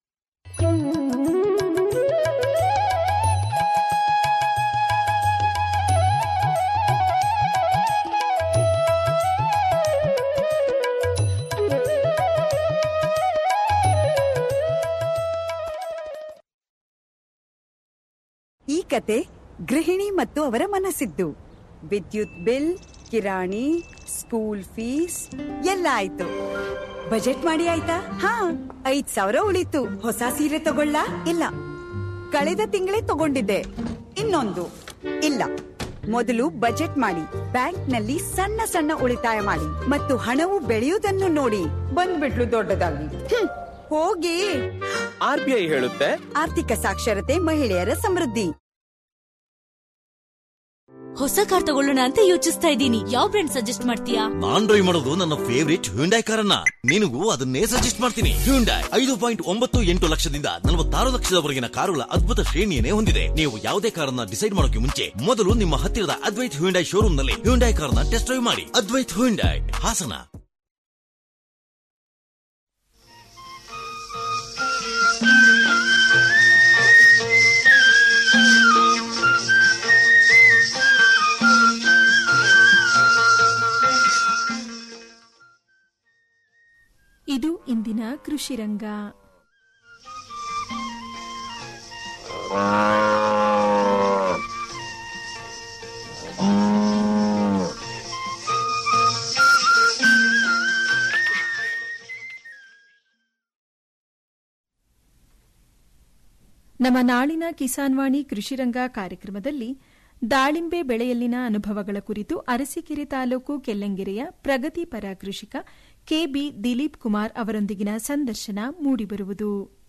ಈ ಕತೆ ಗೃಹಿಣಿ ಮತ್ತು ಅವರ ಮನಸ್ಸಿದ್ದು ವಿದ್ಯುತ್ ಬಿಲ್ ಕಿರಾಣಿ ಸ್ಕೂಲ್ ಫೀಸ್ ಎಲ್ಲ ಆಯ್ತು ಬಜೆಟ್ ಮಾಡಿ ಆಯ್ತಾ ಹಾ ಐದ್ ಸಾವಿರ ಉಳಿತು ಹೊಸ ಸೀರೆ ತಗೊಳ್ಳ ಇಲ್ಲ ಕಳೆದ ತಿಂಗಳೇ ತಗೊಂಡಿದ್ದೆ ಇನ್ನೊಂದು ಇಲ್ಲ ಮೊದಲು ಬಜೆಟ್ ಮಾಡಿ ಬ್ಯಾಂಕ್ನಲ್ಲಿ ಸಣ್ಣ ಸಣ್ಣ ಉಳಿತಾಯ ಮಾಡಿ ಮತ್ತು ಹಣವು ಬೆಳೆಯುವುದನ್ನು ನೋಡಿ ಬಂದ್ಬಿಟ್ಲು ದೊಡ್ಡದಾಗಿ ಹ್ಮ್, ಹೋಗಿ ಆರ್ ಬಿ ಐ ಹೇಳುತ್ತೆ ಆರ್ಥಿಕ ಸಾಕ್ಷರತೆ ಮಹಿಳೆಯರ ಸಮೃದ್ಧಿ ಹೊಸ ಕಾರ್ ತಗೊಳ್ಳೋಣ ಅಂತ ಯೋಚಿಸ್ತಾ ಇದ್ದೀನಿ ಯಾವ ಬ್ರ್ಯಾಂಡ್ ಸಜೆಸ್ಟ್ ಮಾಡ್ತೀಯಾ ನಾನ್ ಡ್ರೈವ್ ಮಾಡೋದು ನನ್ನ ಫೇವರಿಟ್ ಹ್ಯುಂಡೈ ಕಾರನ್ನ ನಿನಗೂ ಅದನ್ನೇ ಸಜೆಸ್ಟ್ ಮಾಡ್ತೀನಿ ಹ್ಯುಂಡೈ ಐದು ಪಾಯಿಂಟ್ ಒಂಬತ್ತು ಎಂಟು ಲಕ್ಷದಿಂದ ನಲವತ್ತಾರು ಲಕ್ಷದವರೆಗಿನ ಕಾರುಗಳ ಅದ್ಭುತ ಶ್ರೇಣಿಯನ್ನೇ ಹೊಂದಿದೆ ನೀವು ಯಾವುದೇ ಕಾರನ್ನ ಡಿಸೈಡ್ ಮಾಡೋಕೆ ಮುಂಚೆ ಮೊದಲು ನಿಮ್ಮ ಹತ್ತಿರದ ಅದ್ವೈತ್ ಹ್ಯುಂಡೈ ಶೋರೂಮ್ ನಲ್ಲಿ ಹ್ಯುಂಡೈ ಕಾರನ್ನ ಟೆಸ್ಟ್ ಡ್ರೈವ್ ಮಾಡಿ ಅದ್ವೈತ್ ಹ್ಯುಂಡೈ ಹಾಸನ ಇದು ಇಂದಿನ ಕೃಷಿ ರಂಗ ನಮ್ಮ ನಾಳಿನ ಕಿಸಾನ್ವಾಣಿ ಕೃಷಿರಂಗ ಕಾರ್ಯಕ್ರಮದಲ್ಲಿ ದಾಳಿಂಬೆ ಬೆಳೆಯಲ್ಲಿನ ಅನುಭವಗಳ ಕುರಿತು ಅರಸೀಕೆರೆ ತಾಲೂಕು ಕೆಲ್ಲಂಗೆರೆಯ ಪ್ರಗತಿಪರ ಕೃಷಿಕ ಕೆಬಿ ದಿಲೀಪ್ ಕುಮಾರ್ ಅವರೊಂದಿಗಿನ ಸಂದರ್ಶನ ಮೂಡಿಬರುವುದು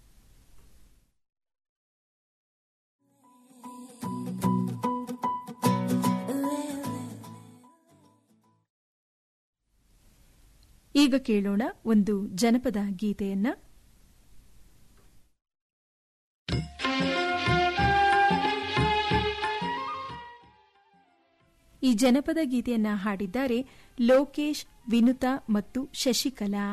ಈಗ ಕೇಳೋಣ ಒಂದು ಜನಪದ ಗೀತೆಯನ್ನ ಈ ಜನಪದ ಗೀತೆಯನ್ನ ಹಾಡಿದ್ದಾರೆ ಲೋಕೇಶ್ ವಿನುತಾ ಮತ್ತು ಶಶಿಕಲಾ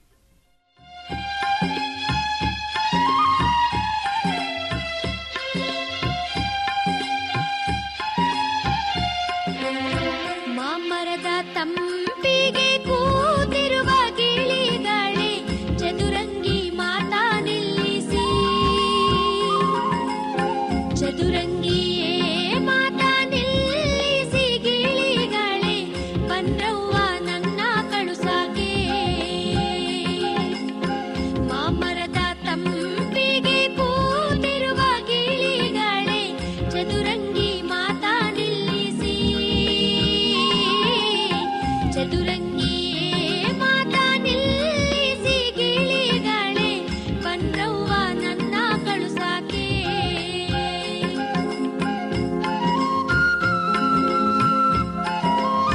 ಮಾಮರದ ತಂಪಿಗೆ ಕೂತಿರುವ ಗಿಳಿಗಳೇ ಚದುರಂಗಿ ಮಾತಾ ನಿಲ್ಲಿಸಿ ಚದುರಂಗಿಯೇ ಮಾತಾ ನಿಲ್ಲಿಸಿ ಗಿಳಿಗಳೇ ಬಂದ್ರವ್ವ ನನ್ನ ಕಳುಸಾಗೆ ಮಾಮರದ ತಂಪಿಗೆ ಕೂತಿರುವ ಗಿಳಿಗಳೇ ಚದುರಂಗಿ ಮಾತಾ ನಿಲ್ಲಿಸಿ ಚದುರ